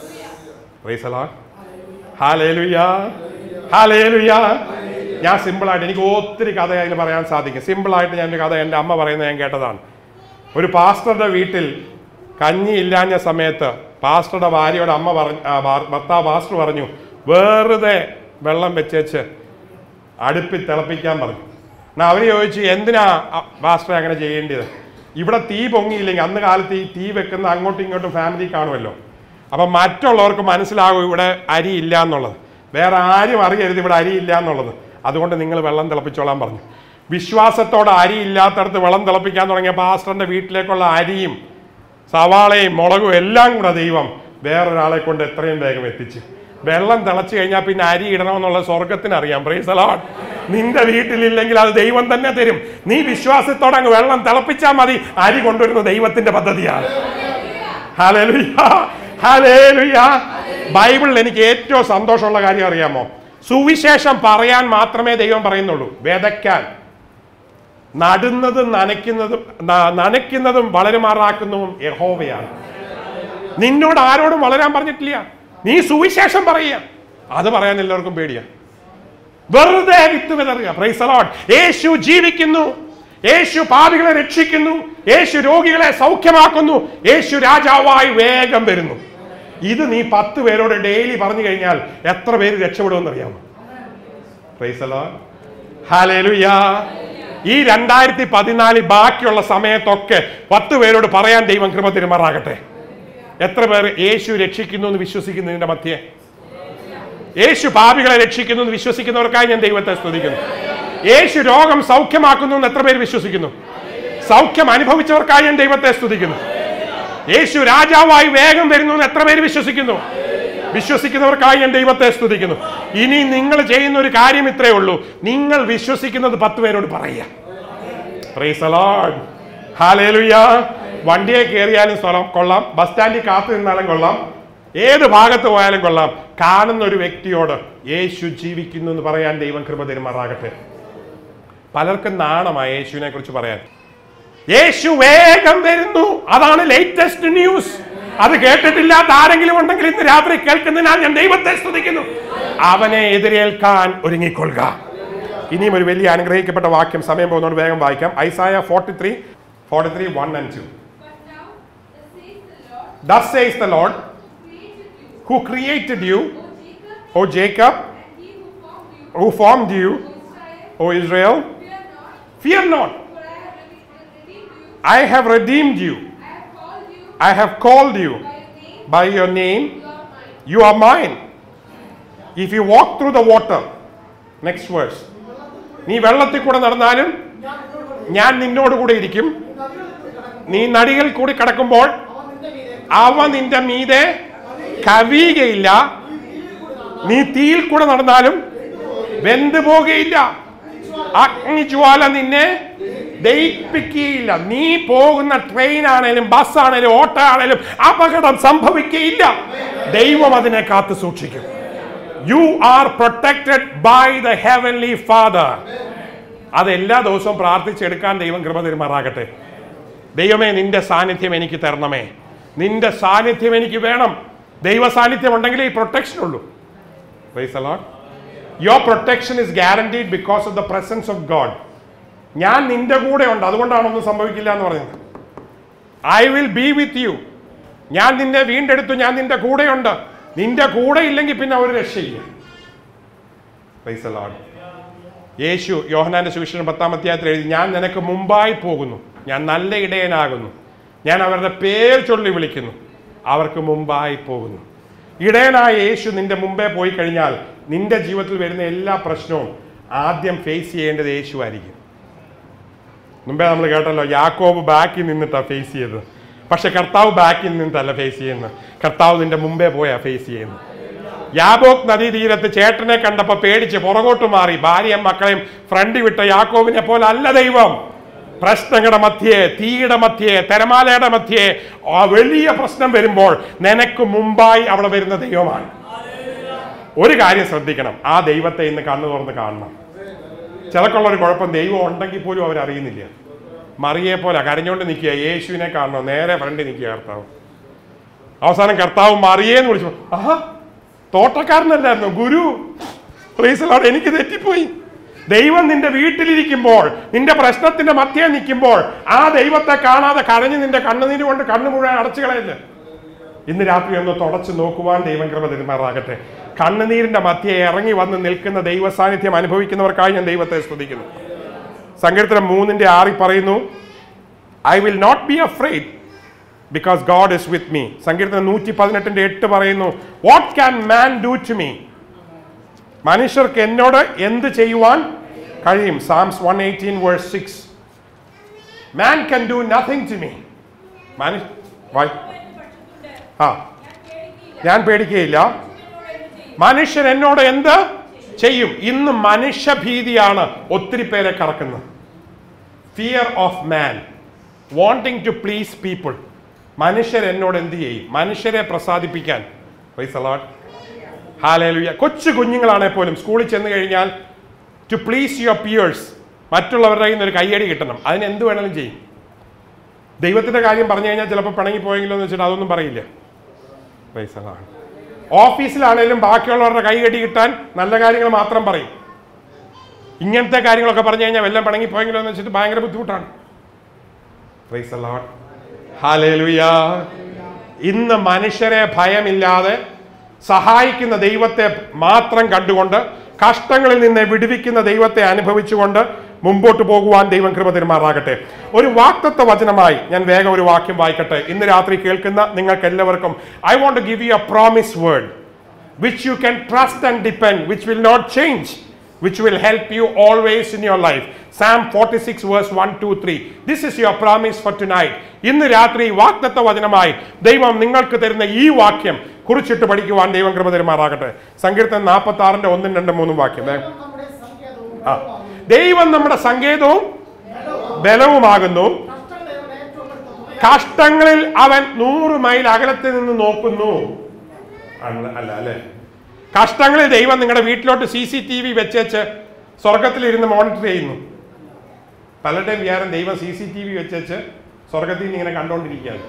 Praise the Lord. Hallelujah. Hallelujah. ഞാൻ സിമ്പിളായിട്ട് എനിക്ക് ഒത്തിരി കഥ അതിൽ പറയാൻ സാധിക്കും സിമ്പിളായിട്ട് ഞാൻ ഒരു കഥ എൻ്റെ അമ്മ പറയുന്നത് ഞാൻ കേട്ടതാണ് ഒരു പാസ്റ്ററുടെ വീട്ടിൽ കഞ്ഞി ഇല്ലാഞ്ഞ സമയത്ത് പാസ്റ്ററുടെ ഭാര്യയോട് അമ്മ പറഞ്ഞു ആ, ഭാ- ഭർത്താവ് പാസ്റ്റർ പറഞ്ഞു വെറുതെ വെള്ളം വെച്ചേച്ച് അടുപ്പിൽ തിളപ്പിക്കാൻ പറഞ്ഞു എന്നാൽ അവർ ചോദിച്ചു എന്തിനാ അ, പാസ്റ്റർ അങ്ങനെ ചെയ്യേണ്ടത് ഇവിടെ തീ പൊങ്ങിയില്ലെങ്കിൽ അന്ന് കാലത്ത് ഈ തീ വെക്കുന്ന അങ്ങോട്ടും ഇങ്ങോട്ടും ഫാമിലി കാണുമല്ലോ അപ്പം മറ്റുള്ളവർക്ക് മനസ്സിലാകും ഇവിടെ അരി ഇല്ല എന്നുള്ളത് വേറെ ആരും അറിയരുത് ഇവിടെ അരി ഇല്ല എന്നുള്ളത് അതുകൊണ്ട് നിങ്ങൾ വെള്ളം തിളപ്പിച്ചോളാൻ പറഞ്ഞു വിശ്വാസത്തോടെ അരി ഇല്ലാത്തടത്ത് വെള്ളം തിളപ്പിക്കാൻ തുടങ്ങിയ പാസ്റ്ററിന്റെ വീട്ടിലേക്കുള്ള അരിയും സവാളയും മുളകും എല്ലാം കൂടെ ദൈവം വേറൊരാളെ കൊണ്ട് എത്രയും വേഗം എത്തിച്ച് വെള്ളം തിളച്ചു കഴിഞ്ഞാൽ പിന്നെ അരി ഇടണമെന്നുള്ള സ്വർഗത്തിന് അറിയാം പ്രൈസലോട്ട് നിന്റെ വീട്ടിലില്ലെങ്കിൽ അത് ദൈവം തന്നെ തരും നീ വിശ്വാസത്തോടെ അങ്ങ് വെള്ളം തിളപ്പിച്ചാൽ മതി അരി കൊണ്ടുവരുന്ന ദൈവത്തിന്റെ പദ്ധതിയാണ് ഹല്ലേലൂയ. ഹല്ലേലൂയ. ബൈബിളിൽ എനിക്ക് ഏറ്റവും സന്തോഷമുള്ള കാര്യം അറിയാമോ സുവിശേഷം പറയാൻ മാത്രമേ ദൈവം പറയുന്നുള്ളൂ വിതയ്ക്കാൻ നടുന്നതും നനയ്ക്കുന്നതും ന- നനയ്ക്കുന്നതും വളരുമാറാക്കുന്നതും യഹോവയാണ് നിന്നോട് ആരോടും വളരാൻ പറഞ്ഞിട്ടില്ല നീ സുവിശേഷം പറയുക അത് പറയാൻ എല്ലാവർക്കും പേടിയാ വെറുതെ വിത്ത് വിതറുക പ്രൈസ് അലോട്ട് യേശു ജീവിക്കുന്നു യേശു പാപികളെ രക്ഷിക്കുന്നു യേശു രോഗികളെ സൗഖ്യമാക്കുന്നു യേശു രാജാവായി വേഗം വരുന്നു ഇത് നീ പത്ത് പേരോട് ഡെയിലി പറഞ്ഞു കഴിഞ്ഞാൽ എത്ര പേര് രക്ഷപ്പെടുമെന്ന് അറിയാമോ പ്രൈസ് അലോട്ട് ഹാലേലുയാ ഈ രണ്ടായിരത്തി പതിനാലിൽ ബാക്കിയുള്ള സമയത്തൊക്കെ പത്ത് പേരോട് പറയാൻ ദൈവം കൃപ തിരുമാറാകട്ടെ എത്ര പേർ യേശു രക്ഷിക്കുന്നു എന്ന് വിശ്വസിക്കുന്നതിന്റെ മധ്യേ യേശു പാപികളെ രക്ഷിക്കുന്നു എന്ന് വിശ്വസിക്കുന്നവർക്കായി ഞാൻ ദൈവത്തെ സ്തുതിക്കുന്നു യേശു രോഗം സൗഖ്യമാക്കുന്നു എന്ന് എത്ര പേര് വിശ്വസിക്കുന്നു സൗഖ്യം അനുഭവിച്ചവർക്കായി ഞാൻ ദൈവത്തെ സ്തുതിക്കുന്നു യേശു രാജാവായി വേഗം വരുന്നു എന്ന് എത്ര പേര് വിശ്വസിക്കുന്നു വിശ്വസിക്കുന്നവർക്കായി ഞാൻ ദൈവത്തെ സ്തുതിക്കുന്നു ഇനി നിങ്ങൾ ചെയ്യുന്ന ഒരു കാര്യം ഇത്രയേ ഉള്ളൂ നിങ്ങൾ വിശ്വസിക്കുന്നത് പത്ത് പേരോട് പറയുക Praise the Lord. Hallelujah. വണ്ടിയെ കയറിയാലും സ്ഥലം കൊള്ളാം ബസ് സ്റ്റാൻഡിൽ കാത്തു നിന്നാലും കൊള്ളാം ഏത് ഭാഗത്ത് പോയാലും കൊള്ളാം കാണുന്ന ഒരു വ്യക്തിയോട് യേശു ജീവിക്കുന്നു എന്ന് പറയാൻ ദൈവം കൃപ തരുമാറാകട്ടെ പലർക്കും നാണമായി യേശുവിനെ കുറിച്ച് പറയാൻ യേശു വേഗം വരുന്നു അതാണ് ലേറ്റസ്റ്റ് ന്യൂസ് അത് കേട്ടിട്ടില്ലാത്ത ആരെങ്കിലും ഉണ്ടെങ്കിൽ ഇന്ന് രാത്രി കേൾക്കുന്നതിനാൽ ഞാൻ ദൈവത്തെ സ്തുതിക്കുന്നു അവനെ എതിരേൽക്കാൻ ഒരുങ്ങിക്കൊള്ളുക ഇനിയും ഒരു വലിയ അനുഗ്രഹിക്കപ്പെട്ട വാക്യം സമയം പോകുന്നതുകൊണ്ട് വേഗം വായിക്കാം Isaiah forty three forty three one and two But now, thus says the Lord, thus says the Lord who created you, who created you O Jacob, O Jacob and he who formed you, who formed you O Israel, O Israel fear fear not, not for I have redeemed you. I have redeemed you I have called you I have called you by your by your name, name you are mine. you are mine if you walk through the water next verse നീ വെള്ളത്തിൽ കൂടെ നടന്നാലും ഞാൻ നിന്നോട് കൂടെ ഇരിക്കും നീ നടികൾ കൂടി കിടക്കുമ്പോൾ അവ നിന്റെ മീതെ കവിയുകയില്ല നീ തീയിൽ കൂടെ നടന്നാലും വെന്തു പോകുകയില്ല അഗ്നിജ്വാല നിന്നെ ദയിപ്പിക്കുകയില്ല നീ പോകുന്ന ട്രെയിൻ ആണേലും ബസ് ആണേലും ഓട്ടോ ആണേലും അപകടം സംഭവിക്കുകയില്ല ദൈവം അതിനെ കാത്തു സൂക്ഷിക്കും you are protected by the heavenly father അത് എല്ലാ ദിവസവും പ്രാർത്ഥിച്ചെടുക്കാൻ ദൈവം കൃപ തരുമാറാകട്ടെ ദൈവമേ നിന്റെ സാന്നിധ്യം എനിക്ക് തരണമേ നിന്റെ സാന്നിധ്യം എനിക്ക് വേണം ദൈവ സാന്നിധ്യം ഉണ്ടെങ്കിലേ ഈ പ്രൊട്ടക്ഷൻ ഉള്ളൂ your protection is guaranteed because of the presence of God ഞാൻ നിന്റെ കൂടെ ഉണ്ട് അതുകൊണ്ടാണ് ഒന്നും സംഭവിക്കില്ല എന്ന് പറയുന്നത് I will be with you ഞാൻ നിന്നെ വീണ്ടെടുത്തു ഞാൻ നിന്റെ കൂടെയുണ്ട് നിന്റെ കൂടെ ഇല്ലെങ്കിൽ പിന്നെ ഒരു രക്ഷയില്ല Praise the Lord. യേശു യോഹനാന്റെ സുവിശേഷം പത്താം അധ്യായത്തിൽ എഴുതി ഞാൻ നിനക്ക് മുമ്പായി പോകുന്നു ഞാൻ നല്ല ഇടയനാകുന്നു ഞാൻ അവരുടെ പേര് ചൊല്ലി വിളിക്കുന്നു അവർക്ക് മുമ്പായി പോകുന്നു ഇടയനായ യേശു നിന്റെ മുമ്പേ പോയി കഴിഞ്ഞാൽ നിന്റെ ജീവിതത്തിൽ വരുന്ന എല്ലാ പ്രശ്നവും ആദ്യം ഫേസ് ചെയ്യേണ്ടത് യേശു ആയിരിക്കും മുമ്പേ നമ്മൾ കേട്ടല്ലോ യാക്കോബ് ബാക്കിൽ നിന്നിട്ടാ ഫേസ് ചെയ്തത് പക്ഷെ കർത്താവ് ബാക്കിൽ നിന്നിട്ടല്ല ഫേസ് ചെയ്യുന്നത് കർത്താവ് നിന്റെ മുമ്പേ പോയാ ഫേസ് ചെയ്യുന്നത് യാബോക് നദീതീരത്ത് ചേട്ടനെ കണ്ടപ്പോ പേടിച്ച് പുറകോട്ട് മാറി ഭാര്യയും മക്കളെയും ഫ്രണ്ട് വിട്ട യാക്കോബിനെ പോലെ അല്ല ദൈവം പ്രശ്നങ്ങളുടെ മധ്യേ തീയുടെ മധ്യേ തിരമാലയുടെ മധ്യേ ആ വലിയ പ്രശ്നം വരുമ്പോൾ നിനക്ക് മുമ്പായി അവിടെ വരുന്ന ദൈവമാണ് ഒരു കാര്യം ശ്രദ്ധിക്കണം ആ ദൈവത്തെ ഇന്ന് കണ്ണു തുറന്ന് കാണണം ചിലക്കുള്ള ഒരു കുഴപ്പം ദൈവം ഉണ്ടെങ്കിൽ പോലും അവരറിയുന്നില്ല മറിയെ പോലെ കരഞ്ഞുകൊണ്ട് നിൽക്കുക യേശുവിനെ കാണണം നേരെ ഫ്രണ്ട് നിൽക്കുക കർത്താവ് അവസാനം കർത്താവ് മറിയേന്ന് വിളിച്ചു ആഹാ തോട്ടക്കാരനല്ലായിരുന്നു ഗുരു Praise the Lord. എനിക്ക് തെറ്റിപ്പോയി ദൈവം നിന്റെ വീട്ടിലിരിക്കുമ്പോൾ നിന്റെ പ്രശ്നത്തിന്റെ മധ്യേ നിൽക്കുമ്പോൾ ആ ദൈവത്തെ കാണാതെ കരഞ്ഞ് നിന്റെ കണ്ണുനീര് കൊണ്ട് കണ്ണു മുഴുവൻ അടച്ചു കളയില്ല ഇന്ന് രാത്രി ഒന്ന് തുടച്ചു നോക്കുവാൻ ദൈവം കൃപ തരുമാറാകട്ടെ കണ്ണുനീരിന്റെ മധ്യേ ഇറങ്ങി വന്ന് നിൽക്കുന്ന ദൈവ സാന്നിധ്യം അനുഭവിക്കുന്നവർക്കായി ഞാൻ ദൈവത്തെ സ്തുതിക്കുന്നു സങ്കീർത്തനം മൂന്നിന്റെ ആറിൽ പറയുന്നു I will not be afraid because God is with me സങ്കീർത്തനം നൂറ്റി പതിനെട്ടിന്റെ എട്ട് പറയുന്നു what can man do to me മനുഷ്യർക്ക് എന്നോട് എന്ത് ചെയ്യുവാൻ കഴിയും psalms one eighteen verse six man can do nothing to me മനുഷ്യ വായ് ആ ഞാൻ പേടിക്കുകയില്ല മനുഷ്യൻ എന്നോട് എന്ത് ചെയ്യും ഇന്ന് മനുഷ്യഭീതിയാണ് ഒത്തിരി പേരെ കറക്കുന്നത് fear of man wanting to please people മനുഷ്യർ എന്നോട് എന്ത് ചെയ്യും മനുഷ്യരെ പ്രസാദിപ്പിക്കാൻ ഹാലേലുയ കൊച്ചു കുഞ്ഞുങ്ങളാണെ പോലും സ്കൂളിൽ ചെന്ന് കഴിഞ്ഞാൽ ടു പ്ലീസ് യുവർ പിയേഴ്സ് മറ്റുള്ളവരുടെ കയ്യിൽ നിന്ന് ഒരു കയ്യടി കിട്ടണം അതിന് എന്ത് വേണമെങ്കിലും ചെയ്യും ദൈവത്തിന്റെ കാര്യം പറഞ്ഞു കഴിഞ്ഞാൽ ചിലപ്പോൾ പിണങ്ങി പോയെങ്കിലോ എന്ന് വെച്ചിട്ട് അതൊന്നും പറയില്ല Praise the Lord. ഓഫീസിലാണേലും ബാക്കിയുള്ളവരുടെ കൈകടി കിട്ടാൻ നല്ല കാര്യങ്ങൾ മാത്രം പറയും ഇങ്ങനത്തെ കാര്യങ്ങളൊക്കെ പറഞ്ഞു കഴിഞ്ഞാൽ വല്ലതും പിണങ്ങി പോയെങ്കിലോ എന്ന് വെച്ചിട്ട് ഭയങ്കര ബുദ്ധിമുട്ടാണ് Praise the Lord. Hallelujah. ഇന്ന് മനുഷ്യരെ ഭയമില്ലാതെ സഹായിക്കുന്ന ദൈവത്തെ മാത്രം കണ്ടുകൊണ്ട് കഷ്ടങ്ങളിൽ നിന്ന് വിടുവിക്കുന്ന ദൈവത്തെ അനുഭവിച്ചുകൊണ്ട് മുമ്പോട്ട് പോകുവാൻ ദൈവം കൃപ തരുമാറാകട്ടെ ഒരു വാക്തത്വ വചനമായി ഞാൻ വേഗം ഒരു വാക്യം വായിക്കട്ടെ ഇന്ന് രാത്രി കേൾക്കുന്ന നിങ്ങൾക്ക് എല്ലാവർക്കും I want to give you a promise word which you can trust and depend, which will not change, which will help you always in your life. Psalm 46, verse 1, 2, 3. This is your promise for tonight. ഇന്ന് രാത്രി വാക്തത്വ വചനമായി ദൈവം നിങ്ങൾക്ക് തരുന്ന ഈ വാക്യം കുറിച്ചിട്ട് പഠിക്കുവാൻ ദൈവം കൃപ തരുമാറാകട്ടെ സങ്കീർത്തനം നാൽപ്പത്തി ആറിന്റെ ഒന്നും രണ്ടും മൂന്നും വാക്യം വേ- ദൈവം നമ്മുടെ സങ്കേതവും ആ ദൈവം നമ്മുടെ സങ്കേതവും ബലവുമാകുന്നു കഷ്ടങ്ങൾ ദൈവം ഏറ്റവും അടുത്ത തുണയാ. കഷ്ടങ്ങളിൽ അവൻ നൂറ് മൈൽ അകലത്തിൽ നിന്ന് നോക്കുന്നു അല്ല അല്ല അല്ലേ കഷ്ടങ്ങളിൽ ദൈവം നിങ്ങളുടെ വീട്ടിലോട്ട് സി സി ടി വി വെച്ചേച്ച് സ്വർഗത്തിലിരുന്ന് മോണിറ്റർ ചെയ്യുന്നു പലരുടെയും വിചാരം ദൈവം സി സി ടി വി വെച്ചേച്ച് സ്വർഗത്തിൽ നിന്ന് ഇങ്ങനെ കണ്ടോണ്ടിരിക്കുകയാണ്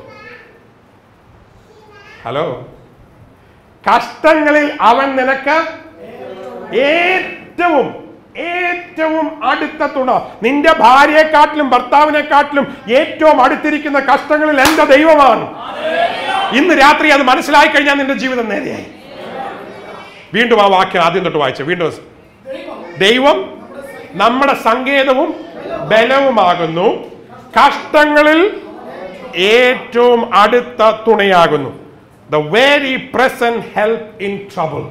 ഹലോ കഷ്ടങ്ങളിൽ അവൻ നിനക്ക് ഏറ്റവും ഏറ്റവും അടുത്ത തുണ നിന്റെ ഭാര്യയെക്കാട്ടിലും ഭർത്താവിനെക്കാട്ടിലും ഏറ്റവും അടുത്തിരിക്കുന്ന കഷ്ടങ്ങളിൽ എന്റെ ദൈവമാണ് ഇന്ന് രാത്രി അത് മനസ്സിലായി കഴിഞ്ഞാൽ നിന്റെ ജീവിതം നേരെയായി വീണ്ടും ആ വാക്യം ആദ്യം തൊട്ട് വായിച്ചു വീണ്ടും ദൈവം നമ്മുടെ സങ്കേതവും ബലവുമാകുന്നു കഷ്ടങ്ങളിൽ ഏറ്റവും അടുത്ത തുണയാകുന്നു the very present help in trouble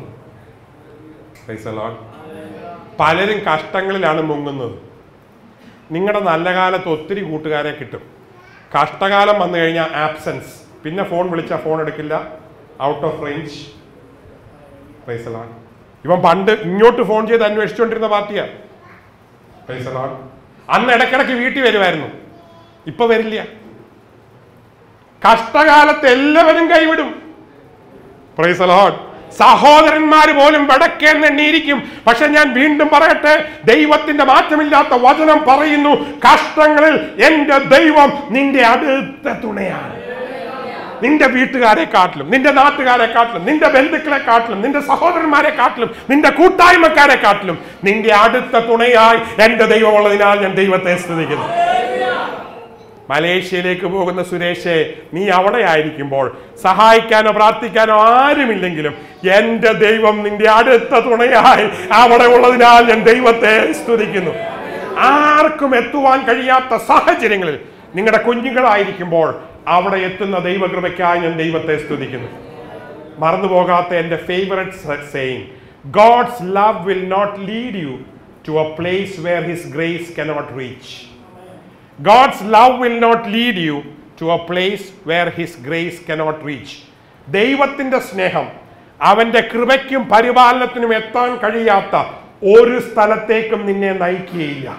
പലരും കഷ്ടങ്ങളിലാണ് മുങ്ങുന്നത് നിങ്ങളുടെ നല്ല കാലത്ത് ഒത്തിരി കൂട്ടുകാരെ കിട്ടും കഷ്ടകാലം വന്നു കഴിഞ്ഞാൽ ആബ്സെൻസ് പിന്നെ ഫോൺ വിളിച്ചാൽ ഫോൺ എടുക്കില്ല ഔട്ട് ഓഫ് റേഞ്ച് പൈസലാണ് ഇവൻ പണ്ട് ഇങ്ങോട്ട് ഫോൺ ചെയ്ത് അന്വേഷിച്ചുകൊണ്ടിരുന്ന പാർട്ടിയാ പൈസലാണ് അന്ന് ഇടയ്ക്കിടയ്ക്ക് വീട്ടിൽ വരുമായിരുന്നു ഇപ്പൊ വരില്ല കഷ്ടകാലത്ത് എല്ലാവരും കൈവിടും Praise the Lord. സഹോദരന്മാർ പോലും വടക്കേന്ന് എണ്ണിയിരിക്കും പക്ഷെ ഞാൻ വീണ്ടും പറയട്ടെ ദൈവത്തിന്റെ മാറ്റമില്ലാത്ത വചനം പറയുന്നു കഷ്ടങ്ങളിൽ എന്റെ ദൈവം നിന്റെ അടുത്ത തുണയാണ് നിന്റെ വീട്ടുകാരെ കാട്ടിലും നിന്റെ നാട്ടുകാരെ കാട്ടിലും നിന്റെ ബന്ധുക്കളെ കാട്ടിലും നിന്റെ സഹോദരന്മാരെ കാട്ടിലും നിന്റെ കൂട്ടായ്മക്കാരെ കാട്ടിലും നിന്റെ അടുത്ത തുണയായി എന്റെ ദൈവമുള്ളതിനാൽ ഞാൻ ദൈവത്തെ സ്തുതിക്കുന്നു മലേഷ്യയിലേക്ക് പോകുന്ന സുരേഷെ നീ അവിടെ ആയിരിക്കുമ്പോൾ സഹായിക്കാനോ പ്രാർത്ഥിക്കാനോ ആരുമില്ലെങ്കിലും എന്റെ ദൈവം നിന്റെ അടുത്ത തുണയായി അവിടെ ഉള്ളതിനാൽ ഞാൻ ദൈവത്തെ സ്തുതിക്കുന്നു ആർക്കും എത്തുവാൻ കഴിയാത്ത സാഹചര്യങ്ങളിൽ നിങ്ങളുടെ കുഞ്ഞുങ്ങളായിരിക്കുമ്പോൾ അവിടെ എത്തുന്ന ദൈവകൃപയ്ക്കായി ഞാൻ ദൈവത്തെ സ്തുതിക്കുന്നു മറന്നുപോകാത്ത എൻ്റെ favourite saying God's love will not lead you to a place where his grace cannot reach God's love will not lead you to a place where his grace cannot reach ദൈവത്തിൻ്റെ സ്നേഹം അവൻ്റെ കൃപയ്ക്കും പരിപാലനത്തിനും എത്താൻ കഴിയാത്ത ഒരു സ്ഥലത്തേക്കും നിന്നെ നയിക്കുകയില്ല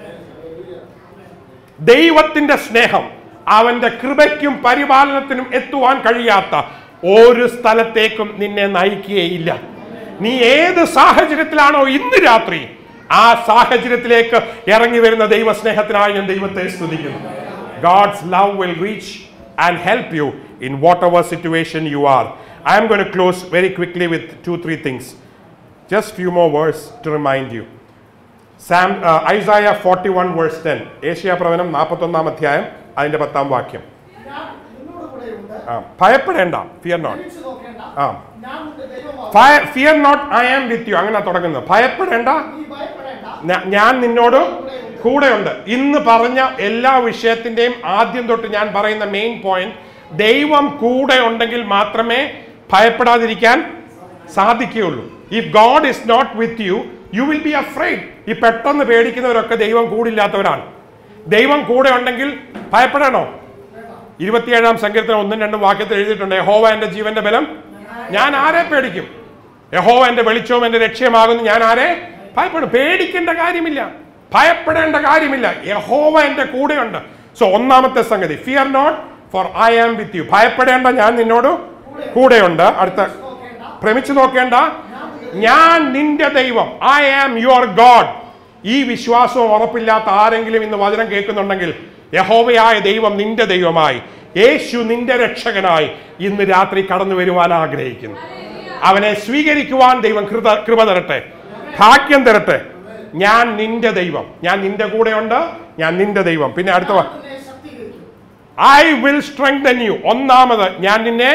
ദൈവത്തിന്റെ സ്നേഹം അവന്റെ കൃപയ്ക്കും പരിപാലനത്തിനും എത്തുവാൻ കഴിയാത്ത ഒരു സ്ഥലത്തേക്കും നിന്നെ നയിക്കുകയില്ല നീ ഏത് സാഹചര്യത്തിലാണോ ഇന്ന് രാത്രി ആ സാഹചര്യത്തിലേക്ക് ഇറങ്ങി വരുന്ന ദൈവസ്നേഹത്തിനായി ഞാൻ ദൈവത്തെ സ്തുതിക്കുന്നു God's love will reach and help you in whatever situation you are I'm gone close very quickly with two three things just few more verse to remind you psalm Isaiah forty one verse ten ഏഷ്യ പ്രവചനം നാൽപ്പത്തൊന്നാം അധ്യായം അതിന്റെ പത്താം വാക്യം ഞാൻ നിന്നോട് കൂടെയുണ്ട് ആ ഭയപ്പെടേണ്ട ഫിയർ നോട്ട് ക്ഷമിച്ചു നോക്കേണ്ട ആ ഞാൻ നിന്റെ ദൈവമാണ് fear not I am with you അങ്ങനെ തുടങ്ങുന്നത് ഭയപ്പെടേണ്ട നീ ഭയപ്പെടേണ്ട ഞ- ഞാൻ നിന്നോട് കൂടെയുണ്ട് ഇന്ന് പറഞ്ഞ എല്ലാ വിഷയത്തിന്റെയും ആദ്യം തൊട്ട് ഞാൻ പറയുന്ന മെയിൻ പോയിന്റ് ദൈവം കൂടെ ഉണ്ടെങ്കിൽ മാത്രമേ ഭയപ്പെടാതിരിക്കാൻ സാധിക്കുകയുള്ളൂ if God is not with you you will be afraid ഈ പെട്ടെന്ന് പേടിക്കുന്നവരൊക്കെ ദൈവം കൂടില്ലാത്തവരാണ് ദൈവം കൂടെ ഉണ്ടെങ്കിൽ ഭയപ്പെടണോ ഇരുപത്തിയേഴാം സങ്കീർത്തനം ഒന്നും രണ്ടും വാക്യത്തിൽ എഴുതിയിട്ടുണ്ട് യഹോവ എന്റെ ജീവന്റെ ബലം ഞാൻ ആരെ പേടിക്കും യഹോവ എന്റെ വെളിച്ചവും എന്റെ രക്ഷയമാകുന്നു ഞാൻ ആരെ ഭയപ്പെടും പേടിക്കേണ്ട കാര്യമില്ല ഭയപ്പെടേണ്ട കാര്യമില്ല യഹോവ എന്റെ കൂടെയുണ്ട് സോ ഒന്നാമത്തെ സംഗതി fear not for I am with you ഭയപ്പെടേണ്ട ഞാൻ നിന്നോട് കൂടെയുണ്ട് അടുത്ത ഭ്രമിച്ചു നോക്കേണ്ട ഞാൻ നിന്റെ ദൈവം ഐ ആം യുവർ ഗോഡ് ഈ വിശ്വാസവും ഉറപ്പില്ലാത്ത ആരെങ്കിലും ഇന്ന് വചനം കേൾക്കുന്നുണ്ടെങ്കിൽ യഹോവയായ ദൈവം നിന്റെ ദൈവമായി യേശു നിന്റെ രക്ഷകനായി ഇന്ന് രാത്രി കടന്നു വരുവാൻ ആഗ്രഹിക്കുന്നു അവനെ സ്വീകരിക്കുവാൻ ദൈവം കൃത കൃപ തരട്ടെ ഭാഗ്യം തരട്ടെ ഞാൻ നിന്റെ ദൈവം ഞാൻ നിന്റെ കൂടെയുണ്ട് ഞാൻ നിന്റെ ദൈവം പിന്നെ അടുത്ത വാ- നിന്നെ ശക്തീകരിക്കും ഐ വിൽ സ്ട്രെങ്തൻ യു ഒന്നാമത് ഞാൻ നിന്നെ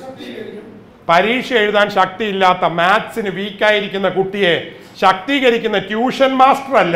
പരീക്ഷ എഴുതാൻ ശക്തിയില്ലാത്ത മാത്സിന് വീക്കായിരിക്കുന്ന കുട്ടിയെ ശക്തീകരിക്കുന്ന ട്യൂഷൻ മാസ്റ്റർ അല്ല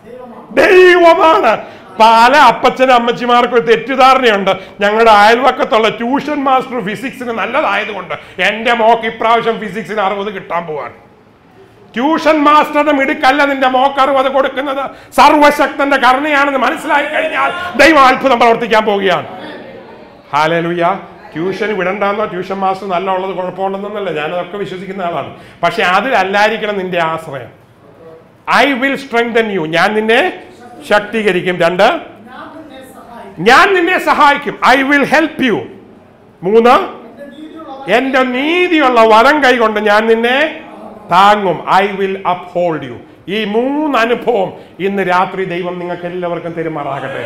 ദൈവമാണ് പല അപ്പച്ചനും അമ്മച്ചിമാർക്കും ഒരു തെറ്റിദ്ധാരണയുണ്ട് ഞങ്ങളുടെ അയൽവക്കത്തുള്ള ട്യൂഷൻ മാസ്റ്റർ ഫിസിക്സിന് നല്ലതായതുകൊണ്ട് എൻ്റെ മോക്ക് ഇപ്രാവശ്യം ഫിസിക്സിന് അറുപത് കിട്ടാൻ പോവാണ് ട്യൂഷൻ മാസ്റ്ററുടെ മിടുക്കല്ല നിന്റെ മോക്ക് അറുപത് കൊടുക്കുന്നത് സർവശക്തന്റെ കരുണയാണെന്ന് മനസ്സിലായി കഴിഞ്ഞാൽ ദൈവം അത്ഭുതം പ്രവർത്തിക്കാൻ പോവുകയാണ് ഹാലലുയ ട്യൂഷൻ വിടണ്ടെന്നോ ട്യൂഷൻ മാസ്റ്റർ നല്ല ഉള്ളത് കുഴപ്പമുണ്ടെന്നല്ല ഞാനതൊക്കെ വിശ്വസിക്കുന്ന ആളാണ് പക്ഷെ അതിലല്ലായിരിക്കണം നിന്റെ ആശ്രയം ഐ വിൽ സ്ട്രെങ്തൻ യു ഞാൻ നിന്നെ ശക്തീകരിക്കും രണ്ട് ഞാൻ നിന്നെ സഹായിക്കും ഞാൻ നിന്നെ സഹായിക്കും ഐ വിൽ ഹെൽപ്പ് യു മൂന്ന് എന്റെ നീതിയുള്ള എന്റെ നീതിയുള്ള വരം കൈകൊണ്ട് ഞാൻ നിന്നെ താങ്ങും ഐ വിൽ അപ്ഹോൾഡ് യു ഈ മൂന്ന് അനുഭവം ഇന്ന് രാത്രി ദൈവം നിങ്ങൾക്ക് എല്ലാവർക്കും തെരുമാറാകട്ടെ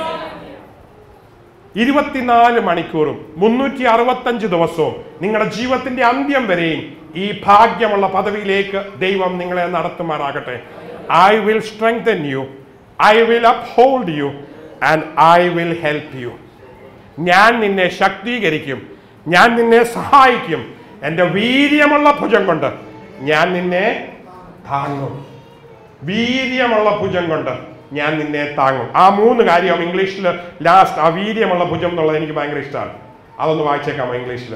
ഇരുപത്തിനാല് മണിക്കൂറും മുന്നൂറ്റി അറുപത്തഞ്ച് ദിവസവും നിങ്ങളുടെ ജീവിതത്തിന്റെ അന്ത്യം വരെയും ഈ ഭാഗ്യമുള്ള പദവിയിലേക്ക് ദൈവം നിങ്ങളെ നടത്തുമാറാകട്ടെ I will strengthen you I will uphold you and I will help you ഞാൻ നിന്നെ ശക്തീകരിക്കും ഞാൻ നിന്നെ സഹായിക്കും എൻ്റെ വീര്യമുള്ള ഭുജം കൊണ്ട് ഞാൻ നിന്നെ താങ്ങും വീര്യമുള്ള ഭുജം കൊണ്ട് ഞാൻ നിന്നെ താങ്ങും ആ മൂന്ന് കാര്യം ഇംഗ്ലീഷിൽ ലാസ്റ്റ് ആ വീര്യമുള്ള ഭുജം എന്നുള്ളത് എനിക്ക് ഭയങ്കര ഇഷ്ടമാണ് അതൊന്ന് വായിച്ചേക്കാമോ ഇംഗ്ലീഷിൽ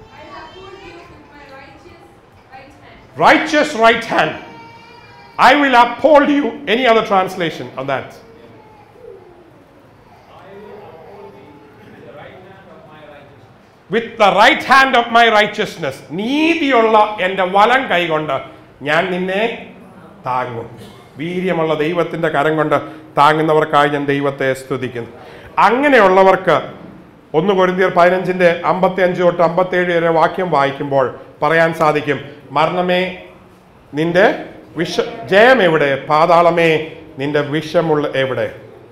I uphold you with my righteous right righteous right hand. hand. I will uphold you. Any other translation on that? With the right hand of my righteousness. നീതിയുള്ള എൻ്റെ വലം കൈകൊണ്ട് ഞാൻ നിന്നെ താങ്ങും വീര്യമുള്ള ദൈവത്തിൻ്റെ കരം കൊണ്ട് താങ്ങുന്നവർക്കായി ഞാൻ ദൈവത്തെ സ്തുതിക്കുന്നു അങ്ങനെയുള്ളവർക്ക് ഒന്ന് കൊരിന്തിയർ പതിനഞ്ചിന്റെ അമ്പത്തി അഞ്ച് തൊട്ട് അമ്പത്തേഴ് വരെ വാക്യം വായിക്കുമ്പോൾ പറയാൻ സാധിക്കും മരണമേ നിന്റെ വിഷ ജയം എവിടെ പാതാളമേ നിന്റെ വിഷമുള്ള എവിടെ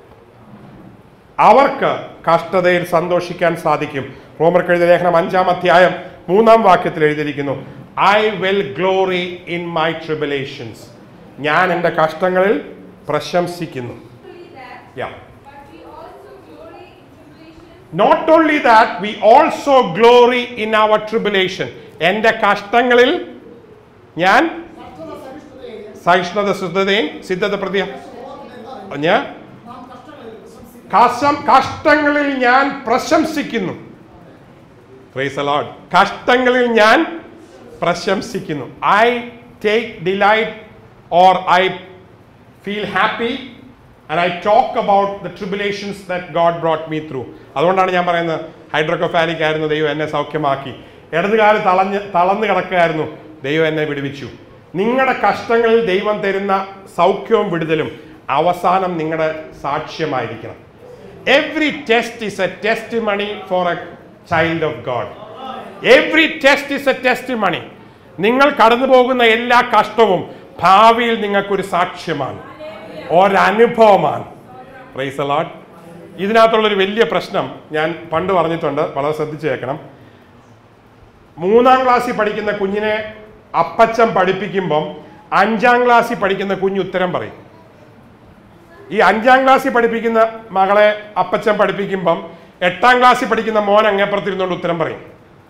അവർക്ക് കഷ്ടതയിൽ സന്തോഷിക്കാൻ സാധിക്കും റോമർക്ക് എഴുതിയ ലേഖനം അഞ്ചാം അധ്യായം മൂന്നാം വാക്യത്തിൽ എഴുതിയിരിക്കുന്നു I will glory in my tribulations ഞാൻ എൻ്റെ കഷ്ടങ്ങളിൽ പ്രശംസിക്കുന്നു Not only that, Yeah. but we also glory in tribulation, not only that we also glory in our tribulation എൻ്റെ കഷ്ടങ്ങളിൽ ഞാൻ കഷ്ടത സഹിഷ്ണുതയെയും സഹിഷ്ണുത സിദ്ധതയും സിദ്ധത പ്രതി ഞാൻ നാം കഷ്ടങ്ങളിൽ പ്രശംസിക്കുന്നു കസം കഷ്ടങ്ങളിൽ ഞാൻ പ്രശംസിക്കുന്നു Praise the Lord. കഷ്ടങ്ങളിൽ ഞാൻ പ്രശംസിക്കുന്നു I take delight or I feel happy and I talk about the tribulations that God brought me through അതുകൊണ്ടാണ് ഞാൻ പറയുന്നത് ഹൈഡ്രോക്കോഫാലിക് ആയിരുന്നു ദൈവം എന്നെ സൗഖ്യമാക്കി ഇടതുകാല് തളഞ്ഞ് തളർന്ന് കിടക്കുകയായിരുന്നു ദൈവം എന്നെ വിടുവിച്ചു നിങ്ങളുടെ കഷ്ടങ്ങളിൽ ദൈവം തരുന്ന സൗഖ്യവും വിടുതലും അവസാനം നിങ്ങളുടെ സാക്ഷ്യമായിരിക്കണം every test is a testimony for a child of God every test is a testimony നിങ്ങൾ കടന്നു പോകുന്ന എല്ലാ കഷ്ടവും ഭാവിയിൽ നിങ്ങൾക്കൊരു സാക്ഷ്യമാണ് ഒരനുഭവമാണ് പ്രൈസ് അലോട്ട് ഇതിനകത്തുള്ളൊരു വലിയ പ്രശ്നം ഞാൻ പണ്ട് പറഞ്ഞിട്ടുണ്ട് വളരെ ശ്രദ്ധിച്ചു കേൾക്കണം മൂന്നാം ക്ലാസ്സിൽ പഠിക്കുന്ന കുഞ്ഞിനെ അപ്പച്ചൻ പഠിപ്പിക്കുമ്പം അഞ്ചാം ക്ലാസ്സിൽ പഠിക്കുന്ന കുഞ്ഞ് ഉത്തരം പറയും ഈ അഞ്ചാം ക്ലാസ്സിൽ പഠിപ്പിക്കുന്ന മകളെ അപ്പച്ചൻ പഠിപ്പിക്കുമ്പം എട്ടാം ക്ലാസ്സിൽ പഠിക്കുന്ന മോൻ അങ്ങേപ്പുറത്തിരുന്നുകൊണ്ട് ഉത്തരം പറയും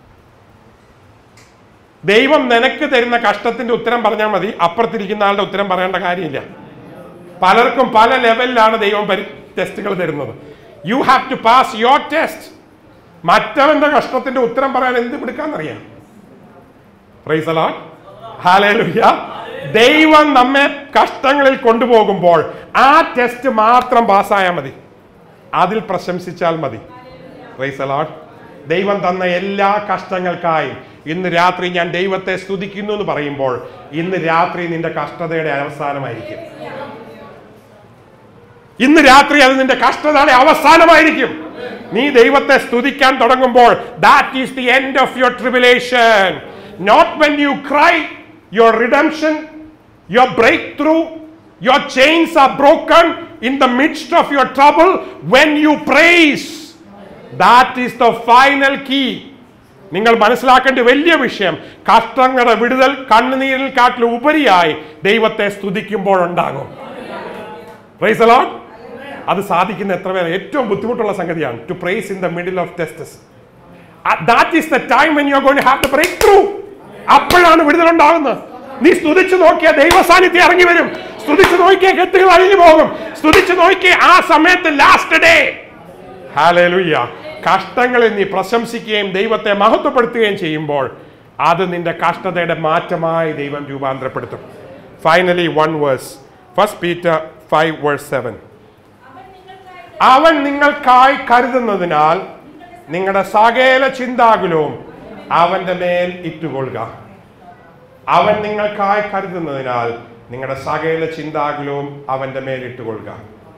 ദൈവം നിനക്ക് തരുന്ന കഷ്ടത്തിന്റെ ഉത്തരം പറഞ്ഞാൽ മതി അപ്പുറത്തിരിക്കുന്ന ആളുടെ ഉത്തരം പറയേണ്ട കാര്യമില്ല പലർക്കും പല ലെവലിലാണ് ദൈവം പരി ടെസ്റ്റുകൾ തരുന്നത് you have to pass your test മറ്റവന്റെ കഷ്ടത്തിന്റെ ഉത്തരം പറയാൻ എന്ത് പിടിക്കാന്നറിയാം പ്രൈസ് അലോട്ട് ഹാലേലുയ്യ ദൈവം നമ്മെ കഷ്ടങ്ങളിൽ കൊണ്ടുപോകുമ്പോൾ ആ ടെസ്റ്റ് മാത്രം പാസ്സായാൽ മതി അതിൽ പ്രശംസിച്ചാൽ മതി പ്രൈസ് അലോട്ട് ദൈവം തന്ന എല്ലാ കഷ്ടങ്ങൾക്കായും ഇന്ന് രാത്രി ഞാൻ ദൈവത്തെ സ്തുതിക്കുന്നു എന്ന് പറയുമ്പോൾ ഇന്ന് രാത്രി നിന്റെ കഷ്ടതയുടെ അവസാനമായിരിക്കും ഇന്ന് രാത്രി അത് നിന്റെ കഷ്ടതയുടെ അവസാനമായിരിക്കും നീ ദൈവത്തെ സ്തുതിക്കാൻ തുടങ്ങുമ്പോൾ that is the end of your tribulation not when you cry your redemption your break through your chains are broken in the midst of your trouble when you praise that is the final key നിങ്ങൾ മനസ്സിലാക്കേണ്ട വലിയ വിഷയം കഷ്ടങ്ങളുടെ വിടുതൽ കണ്ണുനീരിൽ കാട്ടിൽ ഉപരിയായി ദൈവത്തെ സ്തുതിക്കുമ്പോഴുണ്ടാകും പ്രൈസ് അലോട്ട് അത് സാധിക്കുന്ന എത്ര പേര് ഏറ്റവും ബുദ്ധിമുട്ടുള്ള സംഗതിയാണ് to praise in the middle of tests that is the time when you are going have to break through അപ്പോഴാണ് വിടുതൽ ഉണ്ടാകുന്നത് നീ സ്തുതിച്ചു നോക്കിയ ദൈവ സാന്നിധ്യം ഇറങ്ങി വരും സ്തുതിച്ചു നോക്കിയ കെട്ടുകൾ അഴിഞ്ഞു പോകും സ്തുതിച്ചു നോക്കിയ ആ സമയത്ത് ലാസ്റ്റ് ഡേ ഹാലേലുയ്യ കഷ്ടങ്ങളിൽ നീ പ്രശംസിക്കുകയും ദൈവത്തെ മഹത്വപ്പെടുത്തുകയും ചെയ്യുമ്പോൾ അത് നിന്റെ കഷ്ടതയുടെ മാറ്റമായി ദൈവം രൂപാന്തരപ്പെടുത്തും finally one verse first Peter five verse seven അവൻ നിങ്ങൾക്കായി അവൻ നിങ്ങൾക്കായി കരുതുന്നതിനാൽ നിങ്ങളുടെ സകല ചിന്താകുലവും അവന്റെ മേൽ ഇട്ടുകൊള്ളുക അവൻ നിങ്ങൾക്കായി കരുതുന്നതിനാൽ നിങ്ങളുടെ സകല ചിന്താകുലവും അവന്റെ മേൽ ഇട്ടുകൊള്ളുക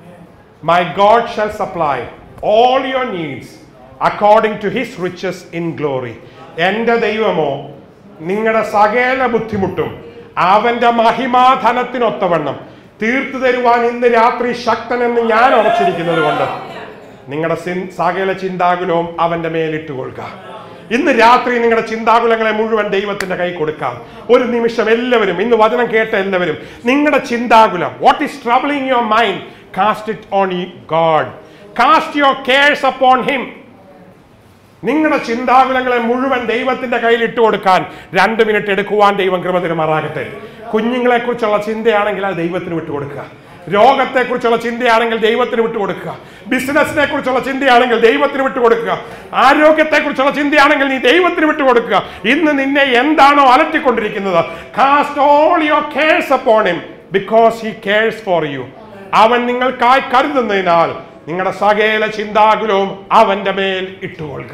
my God shall supply all your needs according to his riches in glory എൻ്റെ ദൈവമോ നിങ്ങളുടെ സകല ബുദ്ധിമുട്ടും അവന്റെ മഹിമാധനത്തിനൊത്തവണ്ണം തീർത്തു തരുവാൻ ഇന്ന് രാത്രി ശക്തനെന്ന് ഞാൻ ഉറച്ചിരിക്കുന്നത് കൊണ്ട് നിങ്ങളുടെ സിൻ- സകല ചിന്താകുലവും അവന്റെ മേലിട്ടുകൊള്ളുക ഇന്ന് രാത്രി നിങ്ങളുടെ ചിന്താകുലങ്ങളെ മുഴുവൻ ദൈവത്തിന്റെ കൈ കൊടുക്കാം ഒരു നിമിഷം എല്ലാവരും ഇന്ന് വചനം കേട്ട എല്ലാവരും നിങ്ങളുടെ ചിന്താകുലം what is troubling your mind cast it on God cast your cares upon him നിങ്ങളുടെ ചിന്താകുലങ്ങളെ മുഴുവൻ ദൈവത്തിന്റെ കയ്യിൽ ഇട്ട് കൊടുക്കാൻ രണ്ട് മിനിറ്റ് എടുക്കുവാൻ ദൈവം കൃപ തരുമാറാകട്ടെ കുഞ്ഞുങ്ങളെ കുറിച്ചുള്ള ചിന്തയാണെങ്കിൽ അത് ദൈവത്തിന് വിട്ടുകൊടുക്കുക രോഗത്തെക്കുറിച്ചുള്ള ചിന്തയാണെങ്കിൽ ദൈവത്തിന് വിട്ടുകൊടുക്കുക ബിസിനസിനെ കുറിച്ചുള്ള ചിന്തയാണെങ്കിൽ ദൈവത്തിന് വിട്ടുകൊടുക്കുക ആരോഗ്യത്തെക്കുറിച്ചുള്ള ചിന്തയാണെങ്കിൽ നീ ദൈവത്തിന് വിട്ടുകൊടുക്കുക ഇന്ന് നിന്നെ എന്താണോ അലട്ടിക്കൊണ്ടിരിക്കുന്നത് cast all your cares upon him because he cares for you അവൻ നിങ്ങൾക്കായി കരുതുന്നതിനാൽ നിങ്ങളുടെ സകല ചിന്താകുലവും അവന്റെ മേൽ ഇട്ടുകൊള്ളുക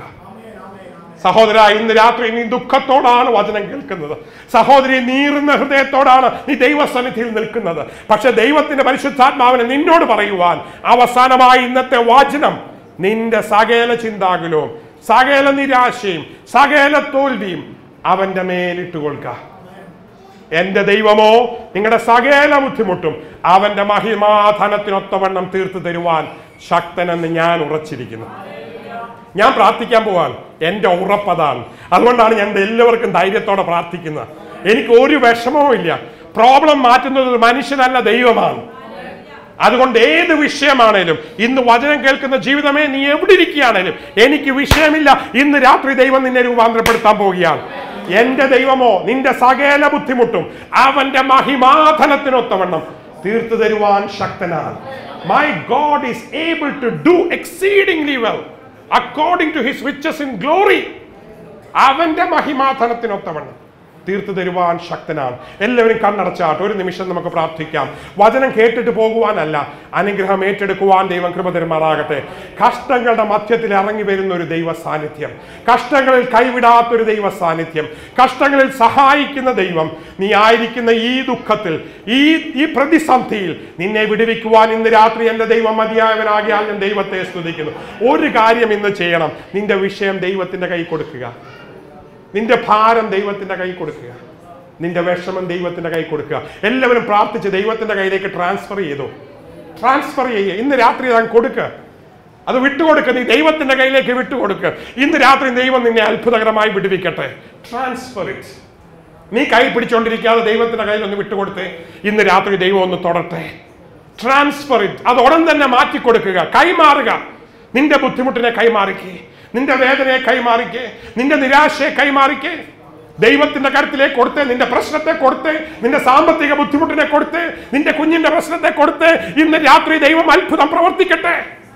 സഹോദര ഇന്ന് രാത്രി നീ ദുഃഖത്തോടാണ് വചനം കേൾക്കുന്നത് സഹോദരി നീറുന്ന ഹൃദയത്തോടാണ് നീ ദൈവസന്നിധിയിൽ നിൽക്കുന്നത് പക്ഷെ ദൈവത്തിന്റെ പരിശുദ്ധാത്മാവിനെ നിന്നോട് പറയുവാൻ അവസാനമായി ഇന്നത്തെ വചനം നിന്റെ സകല ചിന്താകുലവും സകല നിരാശയും സകല തോൽവിയും അവന്റെ മേലിട്ടുകൊള്ളുക എന്റെ ദൈവമോ നിങ്ങളുടെ സകല ബുദ്ധിമുട്ടും അവന്റെ മഹിമാധനത്തിനൊത്തവണ്ണം തീർത്തു തരുവാൻ ശക്തനെന്ന് ഞാൻ ഉറച്ചിരിക്കുന്നു ഞാൻ പ്രാർത്ഥിക്കാൻ പോവാൻ എൻ്റെ ഉറപ്പതാണ് അതുകൊണ്ടാണ് ഞാൻ എല്ലാവർക്കും ധൈര്യത്തോടെ പ്രാർത്ഥിക്കുന്നത് എനിക്ക് ഒരു വിഷമവും ഇല്ല പ്രോബ്ലം മാറ്റുന്നത് ഒരു മനുഷ്യനല്ല ദൈവമാണ് അതുകൊണ്ട് ഏത് വിഷയമാണേലും ഇന്ന് വചനം കേൾക്കുന്ന ജീവിതമേ നീ എവിടെ ഇരിക്കുകയാണേലും എനിക്ക് വിഷയമില്ല ഇന്ന് രാത്രി ദൈവം നിന്നെ രൂപാന്തരപ്പെടുത്താൻ പോവുകയാണ് എന്റെ ദൈവമോ നിന്റെ സകല ബുദ്ധിമുട്ടും അവന്റെ മഹിമാധനത്തിനൊത്തവണ്ണം തീർത്തു തരുവാൻ ശക്തനാണ് my God is able to do exceedingly well according to his riches in glory അവന്റെ മഹിമാധനത്തിനൊത്തവണ്ണം തീർത്തു തരുവാൻ ശക്തനാണ് എല്ലാവരും കണ്ണടച്ചാട്ട് ഒരു നിമിഷം നമുക്ക് പ്രാർത്ഥിക്കാം വചനം കേട്ടിട്ട് പോകുവാനല്ല അനുഗ്രഹം ഏറ്റെടുക്കുവാൻ ദൈവം കൃപ തരുമാറാകട്ടെ കഷ്ടങ്ങളുടെ മധ്യത്തിൽ ഇറങ്ങി വരുന്ന ഒരു ദൈവ സാന്നിധ്യം കഷ്ടങ്ങളിൽ കൈവിടാത്തൊരു ദൈവ സാന്നിധ്യം കഷ്ടങ്ങളിൽ സഹായിക്കുന്ന ദൈവം നീ ആയിരിക്കുന്ന ഈ ദുഃഖത്തിൽ ഈ ഈ പ്രതിസന്ധിയിൽ നിന്നെ വിടുവിക്കുവാൻ ഇന്ന് രാത്രി എൻ്റെ ദൈവം മതിയായവനാകിയാൽ ഞാൻ ദൈവത്തെ സ്തുതിക്കുന്നു ഒരു കാര്യം ഇന്ന് ചെയ്യണം നിന്റെ വിഷയം ദൈവത്തിന്റെ കൈ കൊടുക്കുക നിന്റെ ഭാരം ദൈവത്തിന്റെ കൈ കൊടുക്കുക നിന്റെ വിഷമം ദൈവത്തിന്റെ കൈ കൊടുക്കുക എല്ലാവരും പ്രാർത്ഥിച്ച് ദൈവത്തിന്റെ കയ്യിലേക്ക് ട്രാൻസ്ഫർ ചെയ്തു ട്രാൻസ്ഫർ ചെയ്യുക ഇന്ന് രാത്രി താൻ കൊടുക്കുക അത് വിട്ടുകൊടുക്കുക നീ ദൈവത്തിന്റെ കയ്യിലേക്ക് വിട്ടുകൊടുക്കുക ഇന്ന് രാത്രി ദൈവം നിന്നെ അത്ഭുതകരമായി വിടുവിക്കട്ടെ ട്രാൻസ്ഫർ ഇറ്റ് നീ കൈ പിടിച്ചോണ്ടിരിക്കാതെ ദൈവത്തിന്റെ കയ്യിൽ ഒന്ന് വിട്ടുകൊടുത്തേ ഇന്ന് രാത്രി ദൈവം ഒന്ന് തൊടട്ടെ ട്രാൻസ്ഫർ ഇറ്റ് അത് ഉടൻ തന്നെ മാറ്റി കൊടുക്കുക കൈമാറുക നിന്റെ ബുദ്ധിമുട്ടിനെ കൈമാറിക്കേ നിന്റെ വേദനയെ കൈമാറിക്കേ നിന്റെ നിരാശയെ കൈമാറിക്കേ ദൈവത്തിന്റെ കരുത്തിലേക്ക് കൊടുത്തേ നിന്റെ പ്രശ്നത്തെ കൊടുത്തേ നിന്റെ സാമ്പത്തിക ബുദ്ധിമുട്ടിനെ കൊടുത്തേ നിന്റെ കുഞ്ഞിന്റെ പ്രശ്നത്തെ കൊടുത്തേ ഇന്ന് രാത്രി ദൈവം അത്ഭുതം പ്രവർത്തിക്കട്ടെ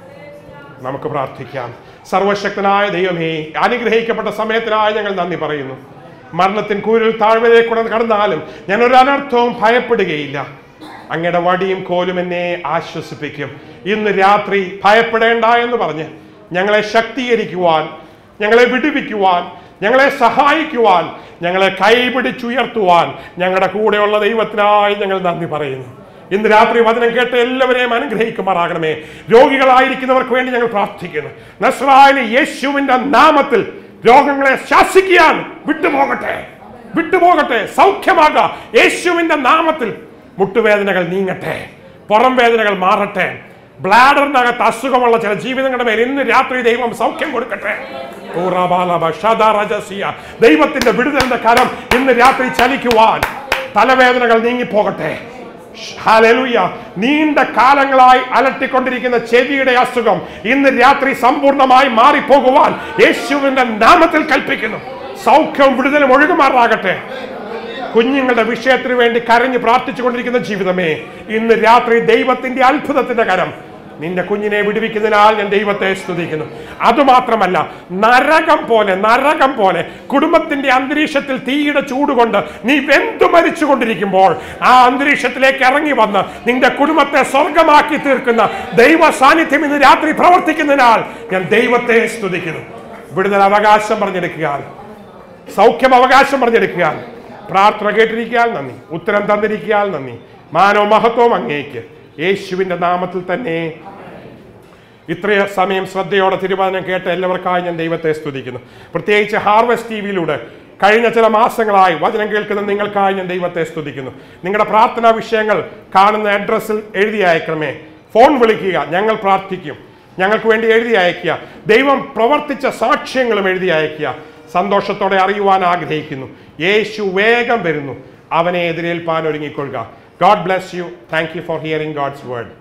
നമുക്ക് പ്രാർത്ഥിക്കാം സർവശക്തനായ ദൈവമേ അനുഗ്രഹിക്കപ്പെട്ട സമയത്തിനായി ഞങ്ങൾ നന്ദി പറയുന്നു മരണത്തിൻ കൂരിൽ താഴ്വരയിൽക്കൂടെ കടന്നാലും ഞാൻ ഒരു അനർത്ഥവും ഭയപ്പെടുകയില്ല അങ്ങയുടെ വടിയും കോലും എന്നെ ആശ്വസിപ്പിക്കും ഇന്ന് രാത്രി ഭയപ്പെടേണ്ട എന്ന് പറഞ്ഞ് ഞങ്ങളെ ശക്തീകരിക്കുവാൻ ഞങ്ങളെ വിടുവിക്കുവാൻ ഞങ്ങളെ സഹായിക്കുവാൻ ഞങ്ങളെ കൈപിടിച്ചുയർത്തുവാൻ ഞങ്ങളുടെ കൂടെയുള്ള ദൈവത്തിനായി ഞങ്ങൾ നന്ദി പറയുന്നു ഇന്ന് രാത്രി വചനം കേട്ട് എല്ലാവരെയും അനുഗ്രഹിക്കുമാറാകണമേ രോഗികളായിരിക്കുന്നവർക്ക് വേണ്ടി ഞങ്ങൾ പ്രാർത്ഥിക്കുന്നു നസ്രായന് യേശുവിന്റെ നാമത്തിൽ രോഗങ്ങളെ ശാസിക്കാൻ വിട്ടുപോകട്ടെ വിട്ടുപോകട്ടെ സൗഖ്യമാക യേശുവിന്റെ നാമത്തിൽ മുട്ടുവേദനകൾ നീങ്ങട്ടെ പുറം വേദനകൾ മാറട്ടെ ബ്ലാഡറിനകത്ത് അസുഖമുള്ള ചില ജീവിതങ്ങളുടെ മേൽ ഇന്ന് രാത്രി ദൈവം സൗഖ്യം കൊടുക്കട്ടെ ഊറാബാലബ ഷദാറജസിയ. ദൈവത്തിന്റെ വിടുതലിന്റെ കരം ഇന്ന് രാത്രി ചലിക്കുവാൻ തലവേദനകൾ നീങ്ങിപ്പോകട്ടെ ഹല്ലേലൂയ നീണ്ട കാലങ്ങളായി അലട്ടിക്കൊണ്ടിരിക്കുന്ന ചെവിയുടെ അസുഖം ഇന്ന് രാത്രി സമ്പൂർണ്ണമായി മാറിപ്പോകുവാൻ യേശുവിന്റെ നാമത്തിൽ കൽപ്പിക്കുന്നു സൗഖ്യവും വിടുതലും ഒഴുകുമാറാകട്ടെ കുഞ്ഞുങ്ങളുടെ വിഷയത്തിന് വേണ്ടി കരഞ്ഞ് പ്രാർത്ഥിച്ചുകൊണ്ടിരിക്കുന്ന ജീവിതമേ ഇന്ന് രാത്രി ദൈവത്തിന്റെ അത്ഭുതത്തിന്റെ കരം നിന്റെ കുഞ്ഞിനെ വിടുവിക്കുന്നതിനാൽ ഞാൻ ദൈവത്തെ സ്തുതിക്കുന്നു അതുമാത്രമല്ല നരകം പോലെ നരകം പോലെ കുടുംബത്തിന്റെ അന്തരീക്ഷത്തിൽ തീയുടെ ചൂടുകൊണ്ട് നീ വെന്തു മരിച്ചുകൊണ്ടിരിക്കുമ്പോൾ ആ അന്തരീക്ഷത്തിലേക്ക് ഇറങ്ങി വന്ന് നിന്റെ കുടുംബത്തെ സ്വർഗമാക്കി തീർക്കുന്ന ദൈവ സാന്നിധ്യം ഇന്ന് രാത്രി പ്രവർത്തിക്കുന്നതിനാൽ ഞാൻ ദൈവത്തെ സ്തുതിക്കുന്നു വിടുതൽ അവകാശം പറഞ്ഞെടുക്കുക സൗഖ്യം അവകാശം പറഞ്ഞെടുക്കുക പ്രാർത്ഥന കേട്ടിരിക്കാൻ നന്ദി ഉത്തരം തന്നിരിക്കാൻ നന്ദി മാനോ മഹത്വം അങ്ങേക്ക് യേശുവിന്റെ നാമത്തിൽ തന്നെ ഇത്രയും സമയം ശ്രദ്ധയോടെ തിരുവചനം കേട്ട എല്ലാവർക്കായി ഞാൻ ദൈവത്തെ സ്തുതിക്കുന്നു പ്രത്യേകിച്ച് ഹാർവെസ്റ്റ് ടി വിയിലൂടെ കഴിഞ്ഞ ചില മാസങ്ങളായി വചനം കേൾക്കുന്ന നിങ്ങൾക്കായി ഞാൻ ദൈവത്തെ സ്തുതിക്കുന്നു നിങ്ങളുടെ പ്രാർത്ഥനാ വിഷയങ്ങൾ കാണുന്ന അഡ്രസ്സിൽ എഴുതി അയക്കണമേ ഫോൺ വിളിക്കുക ഞങ്ങൾ പ്രാർത്ഥിക്കും ഞങ്ങൾക്ക് വേണ്ടി എഴുതി അയക്കുക ദൈവം പ്രവർത്തിച്ച സാക്ഷ്യങ്ങളും എഴുതി അയക്കുക സന്തോഷത്തോടെ അറിയുവാൻ ആഗ്രഹിക്കുന്നു യേശു വേഗം വരുന്നു അവനെ എതിരേൽപ്പാൻ ഒരുങ്ങിക്കൊള്ളുക God bless you thank you for hearing God's word